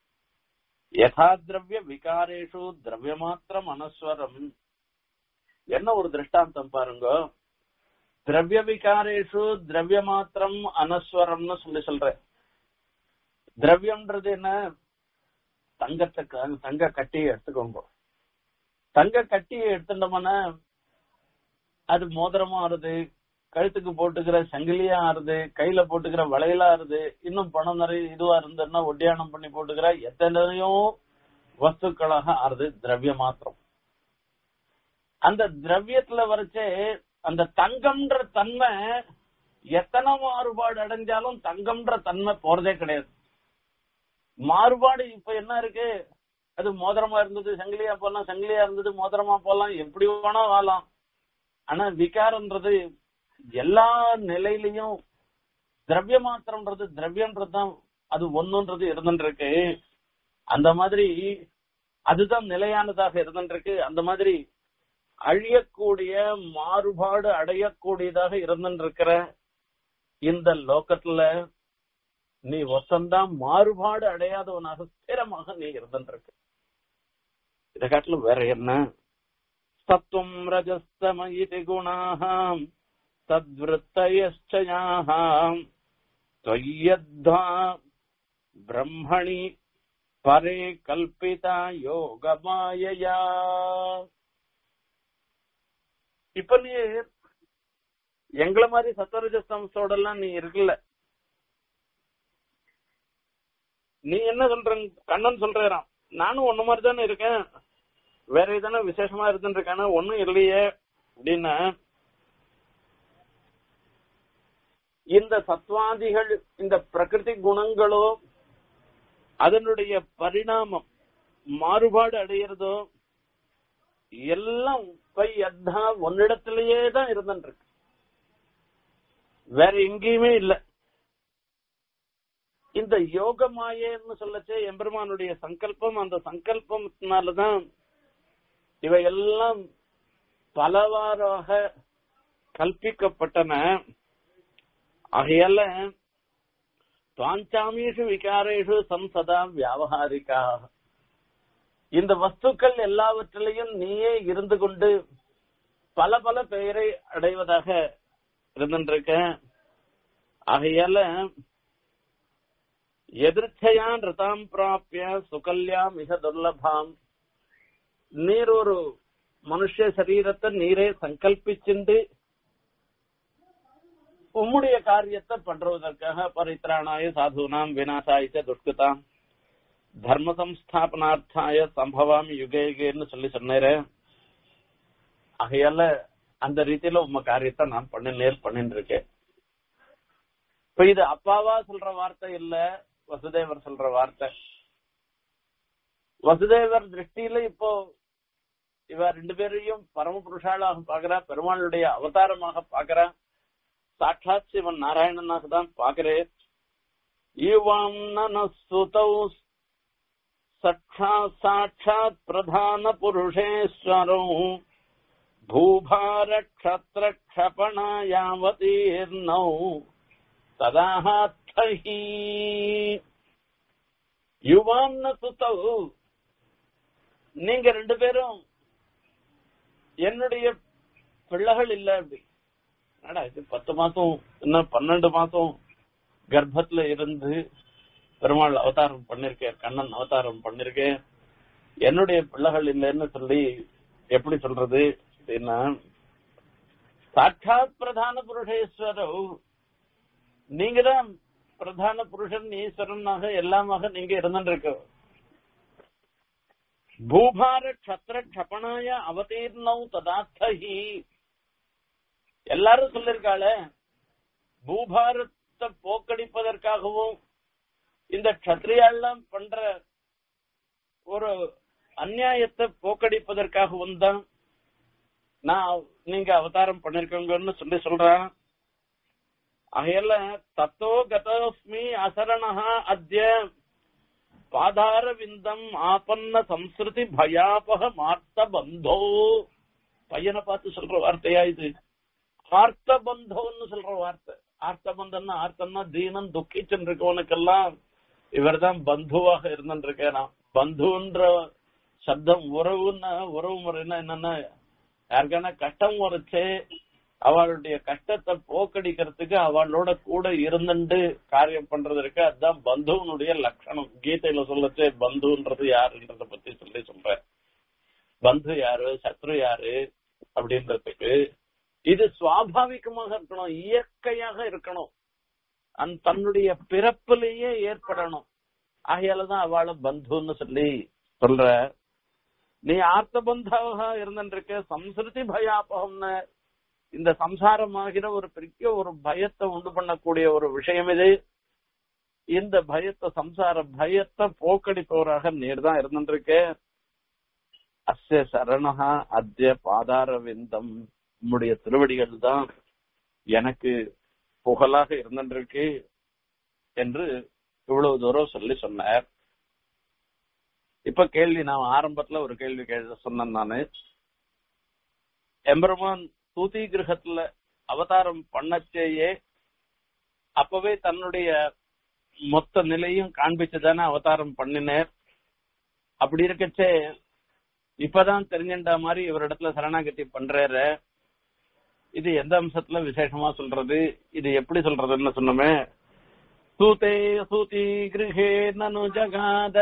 யதா திரவிய விகாரேஷு திரவிய மாத்திரம் அனஸ்வரம் என்ன ஒரு திருஷ்டாந்தம் பாருங்க திரவிய விகாரேஷு திரவிய மாத்திரம் அனஸ்வரம்னு சொல்லி சொல்றேன் திரவியம்ன்றது என்ன தங்கத்தை க- தங்க கட்டியை எடுத்துக்கோங்க தங்க கட்டியை எடுத்துட்டோம்னா அது மோதிரமா ஆறுது கழுத்துக்கு போட்டுக்கிற சங்கிலியா ஆறுது கையில போட்டுக்கிற வளையலா ஆறுது இன்னும் பணம் நிறைய இதுவா இருந்ததுன்னா ஒட்டியானம் பண்ணி போட்டுக்கிற எத்தனையோ வஸ்துக்களாக ஆறுது திரவிய மாத்திரம் அந்த திரவியத்துல வரைச்சே அந்த தங்கம்ன்ற தன்மை எத்தனை மாறுபாடு அடைஞ்சாலும் தங்கம்ன்ற தன்மை போறதே கிடையாது மாறுபாடு இப்ப என்ன இருக்கு அது மோதிரமா இருந்தது சங்கிலியா போலாம் சங்கிலியா இருந்தது மோதிரமா போலாம் எப்படி வேணா வாழலாம் ஆனா விகாரம்ன்றது எல்லா நிலையிலையும் திரவிய மாத்திரம்ன்றது திரவியம்ன்றது தான் அது ஒண்ணுன்றது இருந்துருக்கு அந்த மாதிரி அதுதான் நிலையானதாக இருந்துருக்கு அந்த மாதிரி அழியக்கூடிய மாறுபாடு அடையக்கூடியதாக இருந்துருக்கிற இந்த லோகத்துல நீ ஒத்தந்தான் மாறுபாடு அடையாதவனாக ஸ்திரமாக நீ இருந்திருக்க இதை காட்டிலும் வேற என்ன சத்துவம் ரஜஸ்தம இது குணாகாம் தத்வத்தயச்சயாகாம் त्वय्यद्धा பிரம்மணி பரே கல்பிதா யோகமாயையா இப்ப நீ எங்களை மாதிரி சத்வரஜஸ்தமத்தோட எல்லாம் நீ இருக்கல நீ என்ன சொல்ற கண்ணன் சொல்றாராம் நானும் ஒண்ணு மாதிரி தானே இருக்கேன் வேற எதனா விசேஷமா இருந்துட்டு இருக்கானா ஒண்ணும் இல்லையே அப்படின்னா இந்த சத்வாதிகள் இந்த பிரகிருதி குணங்களோ அதனுடைய பரிணாமம் மாறுபாடு அடையிறதோ எல்லாம் பை அத்தா ஒன்னிடத்திலேயே தான் இருந்துட்டு இருக்கு வேற எங்கேயுமே இல்ல இந்த யோக மாயேன்னு சொல்லச்சே எம்பெருமானுடைய சங்கல்பம் அந்த சங்கல்பத்தினாலதான் இவை எல்லாம் பலவாறாக கல்பிக்கப்பட்டன ஆகையால பாஞ்சாமீஷு விகாரேஷு சம்சதா வியாபகாரிக்கா இந்த வஸ்துக்கள் எல்லாவற்றிலையும் நீயே இருந்து கொண்டு பல பல பெயரை அடைவதாக இருந்திருக்க ஆகையால எதிர்ச்சையா நிறுத்தாம் பிராப்பிய சுகல்யா மிக துர்லபாம் நீர் ஒரு மனுஷ சரீரத்தை நீரே சங்கல்பிச்சுண்டு உம்முடைய காரியத்தை பண்றதற்காக பரித்ராணாய சாதுனாம் வினாசாயிச்ச துஷ்கிருதாம் தர்ம சம்ஸ்தாபனார்த்தாய சம்பவாம் யுகே யுகேன்னு சொல்லி சொன்னேரே ஆகையால அந்த ரீதியில உம்ம காரியத்தை நான் பண்ணினேர் பண்ணிட்டு இருக்கேன் இப்ப இது அப்பாவா சொல்ற வார்த்தை இல்ல வசுதேவர் சொல்ற வார்த்தை வசுதேவர் திருஷ்டியில இப்போ இவ ரெண்டு பேரையும் பரம புருஷாளாக பாக்குறா பெருமாளுடைய அவதாரமாக பாக்குறா சாட்சாத் சிவன் நாராயணனாக தான் பாக்குறேன் ஈவாம் நனசுதௌ சட்சா சாட்சாத் பிரதான புருஷேஸ்வரோ பூபார க்ஷத்ர க்ஷபணாயாவதீர்ணௌ ததாஹி யுவாம் சுதௌ நீங்க ரெண்டு பேரும் என்னுடைய பிள்ளைகள் இல்ல அப்படி என்னடா இது பத்து மாசம் இன்னும் பன்னெண்டு மாசம் கர்ப்பத்துல இருந்து பெருமாள் அவதாரம் பண்ணிருக்கேன் கண்ணன் அவதாரம் பண்ணிருக்கேன் என்னுடைய பிள்ளைகள் இல்லைன்னு சொல்லி எப்படி சொல்றது அப்படின்னா சாட்சாத் பிரதான புருஷேஸ்வரோ நீங்க தான் பிரதான புருஷன் ஈஸ்வரனாக எல்லாமாக நீங்க இருந்துருக்க பூபார க்ஷத்ர க்ஷபணாய அவதீர்ணம் ததார்த்தஹி எல்லாரும் சொல்லிருக்காள பூபாரத்தை போக்கடிப்பதற்காகவும் இந்த க்ஷத்ரியாலாம் பண்ற ஒரு அநியாயத்தை போக்கடிப்பதற்காகவும் தான் நான் நீங்க அவதாரம் பண்ணிருக்கோங்கன்னு சொல்லி சொல்றான் ஆகையால தத்தோ கதோஸ்மி அசரணா அத்திய பாதார விந்தம் ஆபன்ன சம்ஸ்கிருதி பயாபக மார்த்த பந்தோ பையனை பார்த்து சொல்ற வார்த்தையா இது ஆர்த்த பந்தோன்னு சொல்ற வார்த்தை ஆர்த்த பந்தம்னா ஆர்த்தம்னா தீனம் துக்கிச்சுன்னு இருக்கவனுக்கெல்லாம் இவர் தான் பந்துவாக இருந்துருக்கேன் பந்துன்ற சப்தம் உறவுன்னா உறவு முறைன்னா என்னன்னா யாருக்கான கஷ்டம் வரைச்சு அவளுடைய கஷ்டத்தை போக்கடிக்கிறதுக்கு அவளோட கூட இருந்துட்டு காரியம் பண்றதற்கு அதுதான் பந்துவனுடைய லட்சணம் கீதையில சொல்லச்சே பந்துன்றது யாருன்றத பத்தி சொல்லி சொல்றேன் பந்து யாரு சத்ரு யாரு அப்படின்றதுக்கு இது சுவாபாவிகமாக இருக்கணும் இயற்கையாக இருக்கணும் அந் தன்னுடைய பிறப்பிலேயே ஏற்படணும் ஆகையாலதான் அவளை பந்துன்னு சொல்லி சொல்ற நீ ஆர்த்த பந்தாவாக இருந்துருக்க சம்ஸ்கிருதி பயாபகம்னு இந்த சம்சாரமாகிற ஒரு பெரிய ஒரு பயத்தை உண்டு பண்ணக்கூடிய ஒரு விஷயம் இது இந்த பயத்தை சம்சார பயத்தை போக்கடிப்பவராக நீர் தான் இருந்துருக்கு அஸ்ய சரணகா அத்திய பாதார விந்தம் உம்முடைய திருவடிகள் தான் எனக்கு புகழாக இருந்துருக்கு என்று இவ்வளவு தூரம் சொல்லி சொன்னார் இப்ப கேள்வி நான் ஆரம்பத்துல ஒரு கேள்வி கேள்வி சொன்னேன் நானு எம்பெருமான் தூதி கிரகத்துல அவதாரம் பண்ணச்சேயே அப்பவே தன்னுடைய மொத்த நிலையும் காண்பிச்சுதானே அவதாரம் பண்ணினேர் அப்படி இருக்கச்சே இப்பதான் தெரிஞ்சின்ற மாதிரி இவரிடத்துல சரணாகதி பண்றாரு இது எந்த அம்சத்துல விசேஷமா சொல்றது இது எப்படி சொல்றதுன்னு சொன்னோமே சூதே சூதி கிரகே நனு ஜகாத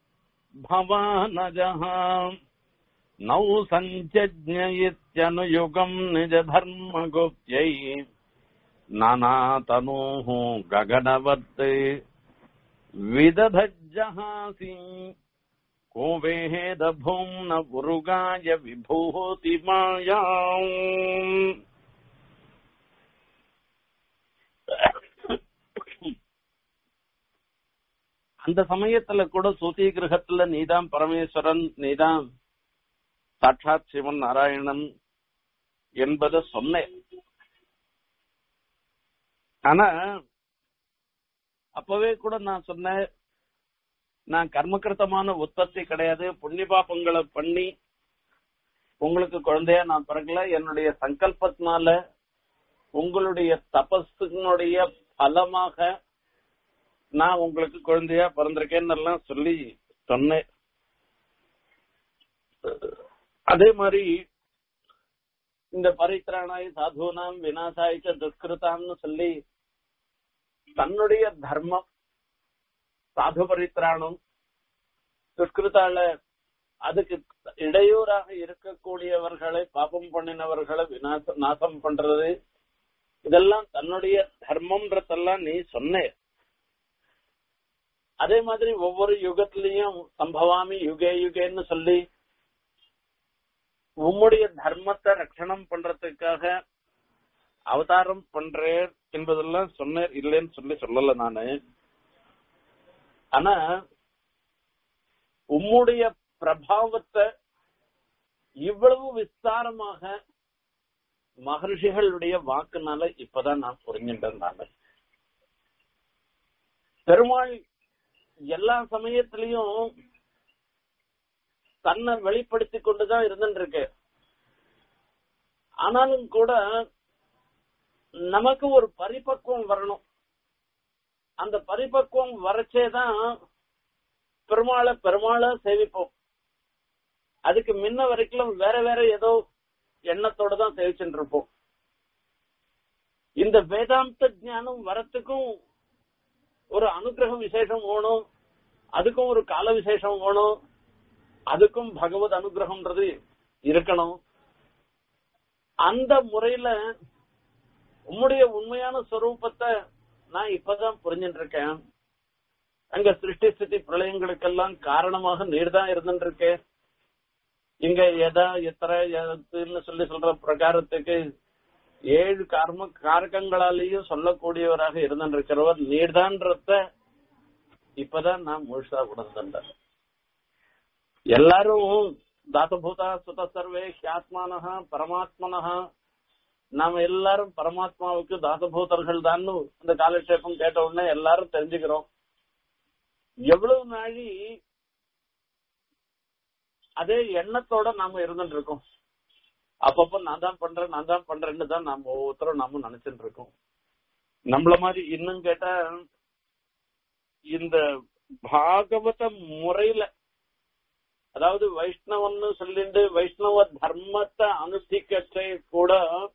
भवानजहाम् नौ सञ्जज्ञयित्यनुयुगम् निजधर्मगुप्त्यै नानातनूः गगनवत् विदधज्जहासि को वेहेदभुम्न पुरुगाय विभूतिमायाम् அந்த சமயத்துல கூட சூதி கிரகத்துல நீதான் பரமேஸ்வரன் நீதான் சாட்சாத் சிவன் நாராயணன் என்பதை சொன்னேன் ஆனா அப்பவே கூட நான் சொன்னேன் நான் கர்மகிருத்தமான உற்பத்தி கிடையாது புண்ணிய பாபங்களை பண்ணி உங்களுக்கு குழந்தையா நான் பிறக்கல என்னுடைய சங்கல்பத்தினால உங்களுடைய தபஸினுடைய பலமாக நான் உங்களுக்கு குழந்தையா பிறந்திருக்கேன்னு எல்லாம் சொல்லி சொன்னேன் அதே மாதிரி இந்த பரித்ராணாய் சாதுனாம் வினாசாய்ச்ச துஷ்கிருதாம்னு சொல்லி தன்னுடைய தர்மம் சாது பரித்ராணம் துஷ்கிருத்தால அதுக்கு இடையூறாக இருக்கக்கூடியவர்களை பாபம் பண்ணினவர்களை விநாச நாசம் பண்றது இதெல்லாம் தன்னுடைய தர்மம்ன்றதெல்லாம் நீ சொன்ன அதே மாதிரி ஒவ்வொரு யுகத்திலையும் சம்பவாமி யுகே யுகேன்னு சொல்லி உம்முடைய தர்மத்தை ரட்சணம் பண்றதுக்காக அவதாரம் பண்றேன் என்பதெல்லாம் சொன்னேன் இல்லைன்னு சொல்லி சொல்லல நானு ஆனா உம்முடைய பிரபாவத்தை இவ்வளவு விஸ்தாரமாக மகர்ஷிகளுடைய வாக்குனால இப்பதான் நான் புரிஞ்சின்றேன் நானு பெருமாள் எல்லா சமயத்திலையும் தன்னை வெளிப்படுத்தி கொண்டுதான் இருந்துட்டு இருக்கு ஆனாலும் கூட நமக்கு ஒரு பரிபக்குவம் வரணும் அந்த பரிபக்குவம் வரச்சேதான் பெருமாளை பெருமாளை சேவிப்போம் அதுக்கு முன்ன வரைக்கும் வேற வேற ஏதோ எண்ணத்தோட தான் சேவிச்சுட்டு இருப்போம் இந்த வேதாந்த ஞானம் வரத்துக்கும் ஒரு அனுகிரக விசேஷம் வேணும் அதுக்கும் ஒரு கால விசேஷம் வேணும் அதுக்கும் பகவத் அனுகிரகம்ன்றது இருக்கணும் அந்த முறையில உம்முடைய உண்மையான ஸ்வரூபத்தை நான் இப்பதான் புரிஞ்சுட்டு இருக்கேன் அங்க சிருஷ்டி ஸ்திதி பிரளயங்களுக்கெல்லாம் காரணமாக நீர் தான் இருந்துட்டு இருக்கேன் இங்க எதா எத்தனை எதுன்னு சொல்லி சொல்ற பிரகாரத்துக்கு ஏழு கர்ம காரகங்களாலேயும் சொல்லக்கூடியவராக இருந்திருக்கிறவர் நீர்தான்றத இப்பதான் நான் முழுசா உணர்ந்தேன் எல்லாரும் தாசபூதா சுத சர்வே ஹியாத்மானஹா பரமாத்மனஹா நாம எல்லாரும் பரமாத்மாவுக்கு தாசபூதர்கள் தான் இந்த காலக்ஷேபம் கேட்ட உடனே எல்லாரும் தெரிஞ்சுக்கிறோம் எவ்வளவு நாழி அதே எண்ணத்தோட நாம இருந்துட்டு இருக்கோம் அப்பப்ப நான் தான் பண்றேன் நான் தான் பண்றேன்னு தான் நாம ஒவ்வொருத்தரும் நாம நினைச்சிட்டு இருக்கோம் நம்மள மாதிரி இன்னும் கேட்டா இந்த பாகவத முறையில அதாவது வைஷ்ணவன்னு சொல்லிட்டு வைஷ்ணவ தர்மத்தை அனுஷ்டிக்கச்சே கூட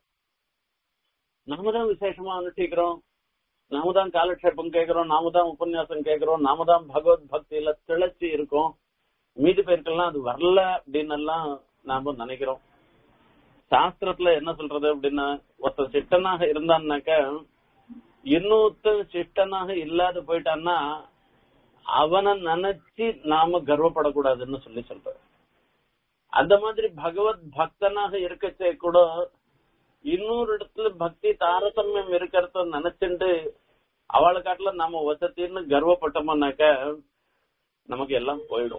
நாம தான் விசேஷமா அனுஷ்டிக்கிறோம் நாம தான் காலக்ஷேபம் கேட்கிறோம் நாம தான் உபன்யாசம் கேட்கிறோம் நாம தான் பகவத் பக்தியில திளைச்சி இருக்கோம் மீதி பேருக்கெல்லாம் அது வரல அப்படின்னு எல்லாம் நாம நினைக்கிறோம் சாஸ்திரத்துல என்ன சொல்றது அப்படின்னா ஒருத்தன் சிட்டனாக இருந்தான்னாக்க இன்னொருத்தன் சிட்டனாக இல்லாத போயிட்டான்னா அவனை நினைச்சு நாம கர்வப்படக்கூடாதுன்னு சொல்லி சொல்ற அந்த மாதிரி பகவத் பக்தனாக இருக்கச்சே கூட இன்னொரு இடத்துல பக்தி தாரதமியம் இருக்கிறத நினைச்சுட்டு அவளை காட்டுல நாம வசத்தின்னு கர்வப்பட்டோம்னாக்க நமக்கு எல்லாம் போயிடும்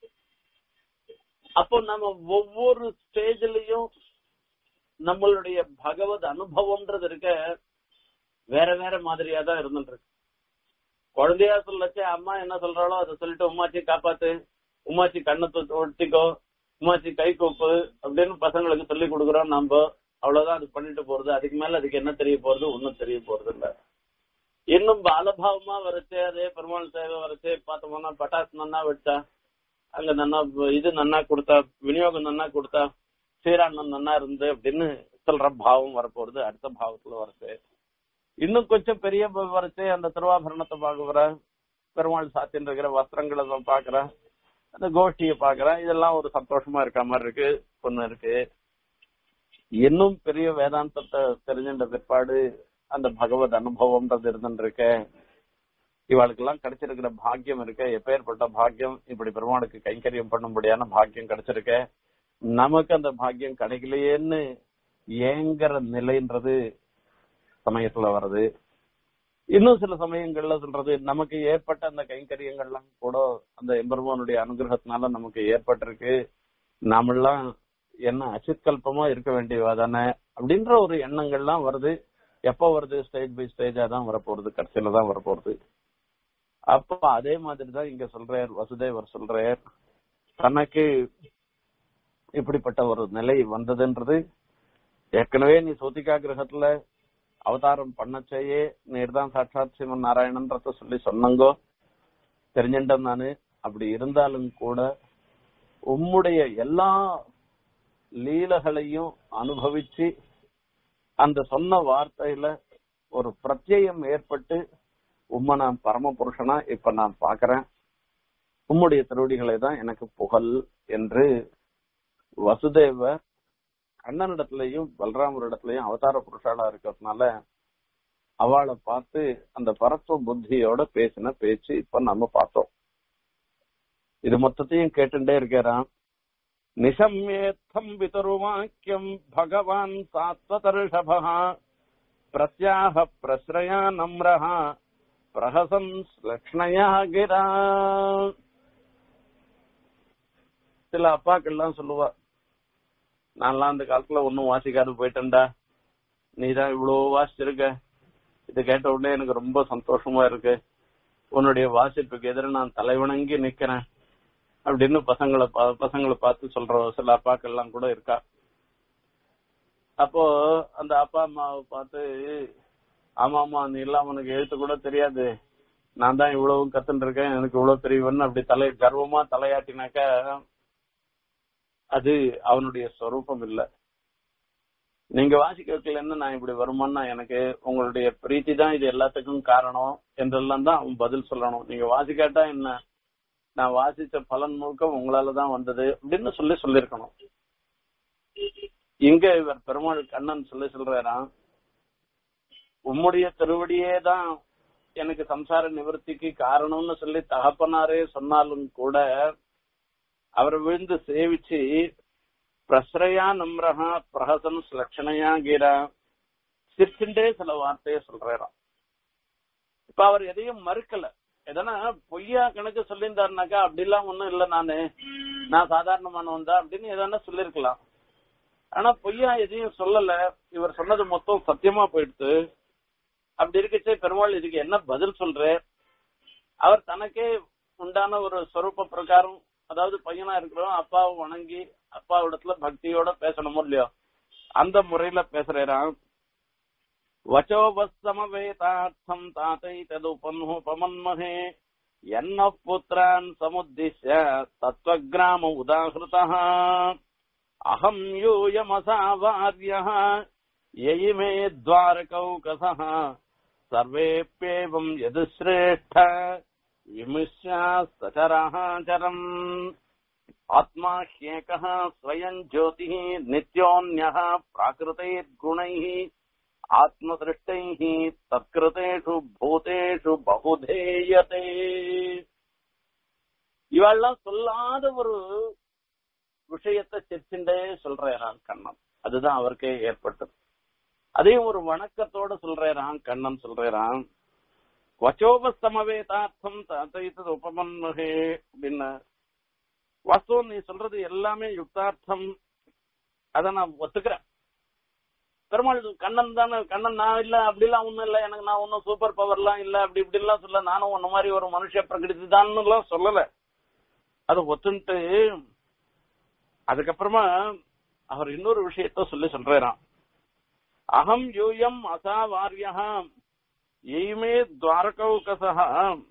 அப்போ நம்ம ஒவ்வொரு ஸ்டேஜ்லயும் நம்மளுடைய பகவத் அனுபவம்ன்றது இருக்க வேற வேற மாதிரியா தான் இருந்துட்டு இருக்கு குழந்தையா சொல்லச்சே அம்மா என்ன சொல்றாளோ அதை சொல்லிட்டு உமாச்சி காப்பாத்து உமாச்சி கண்ணை ஒட்டிக்கோ உமாச்சி கை கூப்பு அப்படின்னு பசங்களுக்கு சொல்லி கொடுக்குறோம் நம்ம அவ்வளவுதான் அது பண்ணிட்டு போறது அதுக்கு மேல அதுக்கு என்ன தெரிய போறது ஒன்னும் தெரிய போறது இல்ல இன்னும் பாலபாவமா வரைச்சே அதே பெருமாள் சேவை வரைச்சே பார்த்தோம்னா பட்டாசு நன்னா வச்சா அங்க நன்னா இது நன்னா கொடுத்தா விநியோகம் நன்னா கொடுத்தா ஸ்ரீராமன் நன்னா இருந்து அப்படின்னு சொல்ற பாவம் வரப்போறது அடுத்த பாவத்துல வருது இன்னும் கொஞ்சம் பெரிய வரைச்சு அந்த திருவாபரணத்தை பாக்குற பெருமாள் சாத்தின்னு இருக்கிற வஸ்திரங்களை பாக்குற அந்த கோஷ்டியை பாக்குறேன் இதெல்லாம் ஒரு சந்தோஷமா இருக்க மாதிரி இருக்கு ஒண்ணு இருக்கு இன்னும் பெரிய வேதாந்தத்தை தெரிஞ்சின்ற பிற்பாடு அந்த பகவத் அனுபவம்ன்றது இருந்துட்டு இருக்க இவாளுக்கெல்லாம் கிடைச்சிருக்கிற பாக்கியம் இருக்க எப்பேற்பட்ட பாக்கியம் இப்படி பெருமாளுக்கு கைங்கரியம் பண்ணும்படியான பாக்கியம் கிடைச்சிருக்க நமக்கு அந்த பாக்கியம் கிடைக்கலையேன்னு ஏங்குற நிலைன்றது சமயத்துல வருது இன்னும் சில சமயங்கள்ல சொல்றது நமக்கு ஏற்பட்ட அந்த கைங்கரியங்கள்லாம் கூட அந்த எம்பெருமானுடைய அனுகிரகத்தினால நமக்கு ஏற்பட்டிருக்கு நாமெல்லாம் என்ன அச்சித்கல்பமா இருக்க வேண்டியவா தானே அப்படின்ற ஒரு எண்ணங்கள்லாம் வருது எப்ப வருது ஸ்டேஜ் பை ஸ்டேஜா தான் வரப்போறது கடைசியில தான் வரப்போறது அப்போ அதே மாதிரி தான் இங்க சொல்றார் வசுதேவர் சொல்றார் தனக்கு இப்படிப்பட்ட ஒரு நிலை வந்ததுன்றது ஏற்கனவே நீ சோதிகா கிரகத்துல அவதாரம் பண்ணச்சேயே நீர் தான் சாட்சாத் சிவன் நாராயணன்றத சொல்லி சொன்னங்கோ தெரிஞ்சிட்டேன் நானு அப்படி இருந்தாலும் கூட உம்முடைய எல்லா லீலகளையும் அனுபவிச்சு அந்த சொன்ன வார்த்தையில ஒரு பிரத்யயம் ஏற்பட்டு உம்மை நான் பரம புருஷனா இப்ப நான் பாக்குறேன் உம்முடைய திருவடிகளை தான் எனக்கு புகழ் என்று வசுதேவர் கண்ணனிடத்திலையும் பலராமரிடத்திலையும் அவதார புருஷாலா இருக்கிறதுனால அவளை பார்த்து அந்த பரத்துவ புத்தியோட பேசின பேச்சு இப்ப நம்ம பார்த்தோம் இது மொத்தத்தையும் கேட்டுட்டே இருக்கிறான் நிசம்யேத்தம் பிதருவாக்கியம் பகவான் சாத்வதர்ஷபா பிரத்யாக பிரஸ்ரயா நம்ரஹா பிரஹசன் லக்ஷ்ணயா கிரா சில அப்பாக்கள்லாம் சொல்லுவா நான்லாம் அந்த காலத்துல ஒன்னும் வாசிக்காது போயிட்டேன்டா நீ தான் இவ்வளவு வாசிச்சிருக்க இது கேட்ட உடனே எனக்கு ரொம்ப சந்தோஷமா இருக்கு உன்னுடைய வாசிப்புக்கு எதிர நான் தலைவணங்கி நிக்கிறேன் அப்படின்னு பசங்களை பா- பசங்களை பார்த்து சொல்ற சில அப்பாக்கள்லாம் கூட இருக்கா அப்போ அந்த அப்பா அம்மாவை பார்த்து ஆமா ஆமா நீ எல்லாம் உனக்கு எழுத்து கூட தெரியாது நான் தான் இவ்வளவும் கத்துன்னு இருக்கேன் எனக்கு இவ்வளவு தெரியும்னு அப்படி தலை கர்வமா தலையாட்டினாக்கா அது அவனுடைய ஸ்வரூபம் இல்ல நீங்க வாசிக்க வைக்கலன்னு நான் இப்படி வருமானா எனக்கு உங்களுடைய பிரீத்தி தான் இது எல்லாத்துக்கும் காரணம் என்றெல்லாம் தான் அவன் பதில் சொல்லணும் நீங்க வாசிக்காட்டா என்ன நான் வாசிச்ச பலன் முழுக்க உங்களால தான் வந்தது அப்படின்னு சொல்லி சொல்லிருக்கணும் இங்க இவர் பெருமாள் கண்ணன் சொல்லி சொல்றாராம் உம்முடைய திருவடியே தான் எனக்கு சம்சார நிவர்த்திக்கு காரணம்னு சொல்லி தகப்பனாரே சொன்னாலும் கூட அவரை விழுந்து சேவிச்சு பிரஸ்ரயா நம்ரஹா பிரஹசன் லட்சணையா கீரா சிரிச்சுட்டே சில வார்த்தையை சொல்றாராம் இப்ப அவர் எதையும் மறுக்கல எதனா பொய்யா கணக்கு சொல்லியிருந்தாருனாக்கா அப்படிலாம் ஒண்ணும் இல்ல நானு நான் சாதாரணமானவன் தான் அப்படின்னு எதனா சொல்லிருக்கலாம் ஆனா பொய்யா எதையும் சொல்லல இவர் சொன்னது மொத்தம் சத்தியமா போயிடுத்து அப்படி இருக்கச்சே பெருமாள் இதுக்கு என்ன பதில் சொல்றார் அவர் தனக்கே உண்டான ஒரு ஸ்வரூப பிரகாரம் அதாவது பையனா இருக்கிறோம் அப்பாவை வணங்கி அப்பாவிடத்துல பக்தியோட பேசணுமோ இல்லையோ அந்த முறையில பேசுறாராம் வச்சோபஸ்தமவேதார்த்தம் தாத்தை ததுபன்முபமன்மகே என்ன புத்திரான் சமுத்திஷ்ய தத்வகிராம உதாகிருதா அகம் யூயமசாவார்யः ययिमे द्वारकौकसः सर्वेऽप्येवम् यदुश्रेष्ठ विमुष्यास्तचरः चरम् आत्मा ह्येकः स्वयम् ज्योतिः नित्योऽन्यः प्राकृतैर्गुणैः आत्मसृष्टैः तत्कृतेषु भूतेषु बहुधेयते இவெல்லாம் சொல்லாத ஒரு விஷயத்தை சிரிச்சுட்டே சொல்றான் கண்ணன் அதுதான் அவருக்கே ஏற்பட்டது அதையும் ஒரு வணக்கத்தோட சொல்றான் கண்ணன் சொல்றான் வச்சோபஸ்தமவேதார்த்தம் ததைத்தது உபமன்மகே அப்படின்னு வாஸ்தவம் நீ சொல்றது எல்லாமே யுக்தார்த்தம் அத நான் ஒத்துக்கிறேன் பெருமாள் கண்ணன் தானே கண்ணன் நான் இல்ல அப்படிலாம் ஒண்ணும் இல்ல எனக்கு நான் ஒன்னும் சூப்பர் பவர்லாம் இல்ல அப்படி இப்படி எல்லாம் சொல்ல நானும் உன்ன மாதிரி ஒரு மனுஷ பிரகிருதி தான் எல்லாம் சொல்லல அது ஒத்துன்ட்டு அதுக்கப்புறமா அவர் இன்னொரு விஷயத்த சொல்லி சொல்றாராம் அகம் யூயம் அசாவாரியா எய்மே துவாரகௌகசா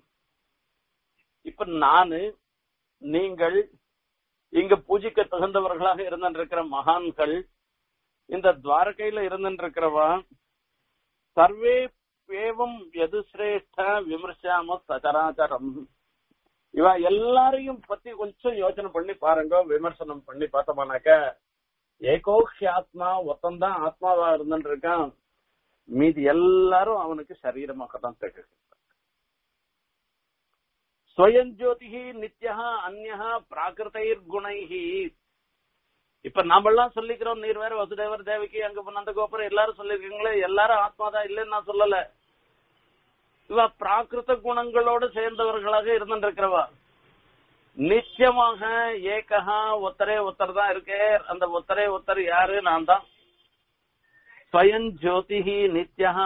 இப்ப நானு நீங்கள் இங்க பூஜிக்க தகுந்தவர்களாக இருந்திருக்கிற மகான்கள் இந்த துவாரகையில இருந்திருக்கிறவா சர்வே ஏவம் எது சிரேஷ்ட விமர்சாம சச்சராச்சரம் இவ எல்லாரையும் பத்தி கொஞ்சம் யோசனை பண்ணி பாருங்க விமர்சனம் பண்ணி பார்த்தோம்னாக்க ஏகோக்ஷாத்மா ஒத்தந்தான் ஆத்மாவா இருந்துட்டு இருக்கான் மீதி எல்லாரும் அவனுக்கு சரீரமாக தான் திகழ்கிறார் ஸ்வயம் ஜோதிஹி நித்யா அந்யா பிராகிருதைர் குணைஹி இப்ப நாமெல்லாம் சொல்லிக்கிறோம் நீர் வேற வசுதேவர் தேவகி அங்க நந்த கோபுரம் எல்லாரும் சொல்லிருக்கீங்களே எல்லாரும் ஆத்மாதான் இல்லைன்னு நான் சொல்லல இவ பிராகிருத குணங்களோடு சேர்ந்தவர்களாக இருந்திருக்கிறவா நிச்சயமாக ஏகஹா ஒத்தரே ஒத்தர் தான் இருக்கே அந்த ஒத்தரே ஒத்தர் யாரு நான் தான் ஸ்வயம் ஜோதிஹி நித்யா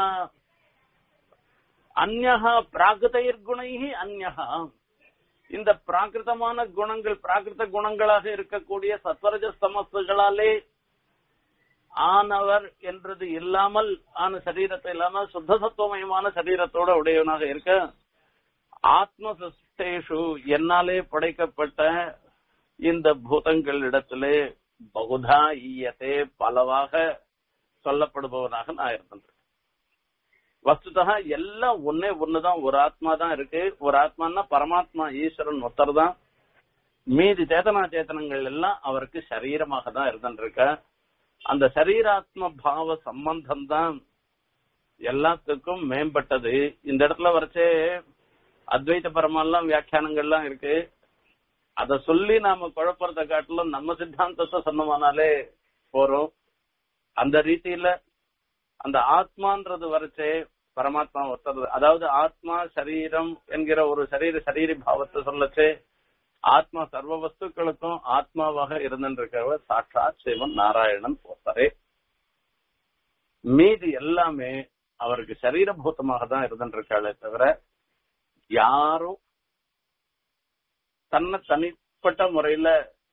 அந்நகா பிராகிருதைர் குணைஹி அந்நகா இந்த பிராகிருதமான குணங்கள் பிராகிருத குணங்களாக இருக்கக்கூடிய சத்வரஜ சமஸ்துகளாலே ஆனவர் என்றது இல்லாமல் ஆன சரீரத்தை இல்லாமல் சுத்த சத்துவமயமான சரீரத்தோட உடையவனாக இருக்க ஆத்ம சிருஷ்டேஷு என்னாலே படைக்கப்பட்ட இந்த பூதங்களிடத்திலே பகுதா ஈயத்தே பலவாக சொல்லப்படுபவனாக நான் இருந்தேன் வஸ்துதா எல்லாம் ஒன்னே ஒண்ணுதான் ஒரு ஆத்மா தான் இருக்கு ஒரு ஆத்மான்னா பரமாத்மா ஈஸ்வரன் ஒருத்தர் தான் மீதி சேதனா சேத்தனங்கள் எல்லாம் அவருக்கு சரீரமாக தான் இருந்துருக்க அந்த சரீராத்ம பாவ சம்பந்தம் தான் எல்லாத்துக்கும் மேம்பட்டது இந்த இடத்துல வரைச்சே அத்வைத பரமெல்லாம் வியாக்கியானங்கள்லாம் இருக்கு அத சொல்லி நாம குழப்பறத காட்டிலும் நம்ம சித்தாந்தத்தை சொன்னோமானாலே போறோம் அந்த ரீதியில அந்த ஆத்மான்றது வரைச்சே பரமாத்மா ஒருத்தர் அதாவது ஆத்மா சரீரம் என்கிற ஒரு சரீர சரீரி பாவத்தை சொல்லச்சே ஆத்மா சர்வ வஸ்துக்களுக்கும் ஆத்மாவாக இருந்திருக்கிறவர் சாட்சாத் சிவன் நாராயணன் ஒருத்தரே மீதி எல்லாமே அவருக்கு சரீரபூதமாக தான் இருந்திருக்காளே தவிர யாரும் தன்னை தனிப்பட்ட முறையில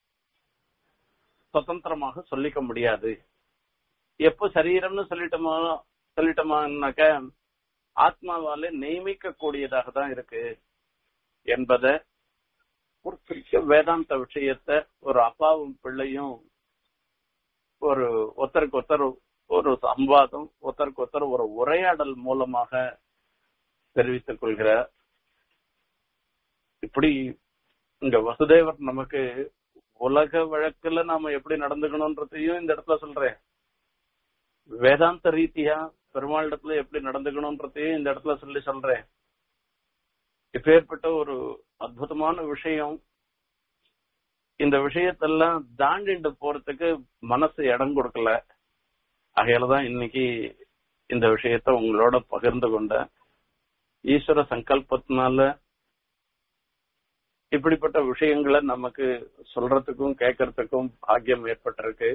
சுதந்திரமாக சொல்லிக்க முடியாது எப்போ சரீரம்னு சொல்லிட்டோமோ சொல்லிட்டோமானாக்க ஆத்மாவாலே நியமிக்க கூடியதாக தான் இருக்கு என்பதை ஒரு பெரிய வேதாந்த விஷயத்த ஒரு அப்பாவும் பிள்ளையும் ஒரு ஒருத்தருக்கு ஒருத்தர் ஒரு சம்வாதம் ஒருத்தருக்கு ஒருத்தர் ஒரு உரையாடல் மூலமாக தெரிவித்துக் கொள்கிறார் இப்படி இங்க வசுதேவர் நமக்கு உலக வழக்குல நாம எப்படி நடந்துக்கணும்ன்றதையும் இந்த இடத்துல சொல்றேன் வேதாந்த ரீதியா பெருமாள் இடத்துல எப்படி நடந்துக்கணும்ன்றதையும் இந்த இடத்துல சொல்லி சொல்றேன் இப்பேற்பட்ட ஒரு அற்புதமான விஷயம் இந்த விஷயத்தெல்லாம் தாண்டிட்டு போறதுக்கு மனசு இடம் கொடுக்கல ஆகையாலதான் இன்னைக்கு இந்த விஷயத்த உங்களோட பகிர்ந்து கொண்டேன் ஈஸ்வர சங்கல்பத்தினால இப்படிப்பட்ட விஷயங்களை நமக்கு சொல்றதுக்கும் கேட்கறதுக்கும் பாக்கியம் ஏற்பட்டிருக்கு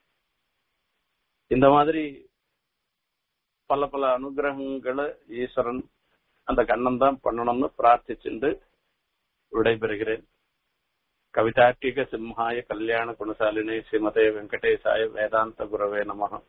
இந்த மாதிரி பல பல அனுகிரகங்களை ஈஸ்வரன் அந்த கண்ணன் தான் பண்ணணும்னு பிரார்த்திச்சுண்டு விடைபெறுகிறேன் கவிதார்க்கிக சிம்ஹாய கல்யாண குணசாலினி ஸ்ரீமதே வெங்கடேசாய வேதாந்த குரவே நமகம்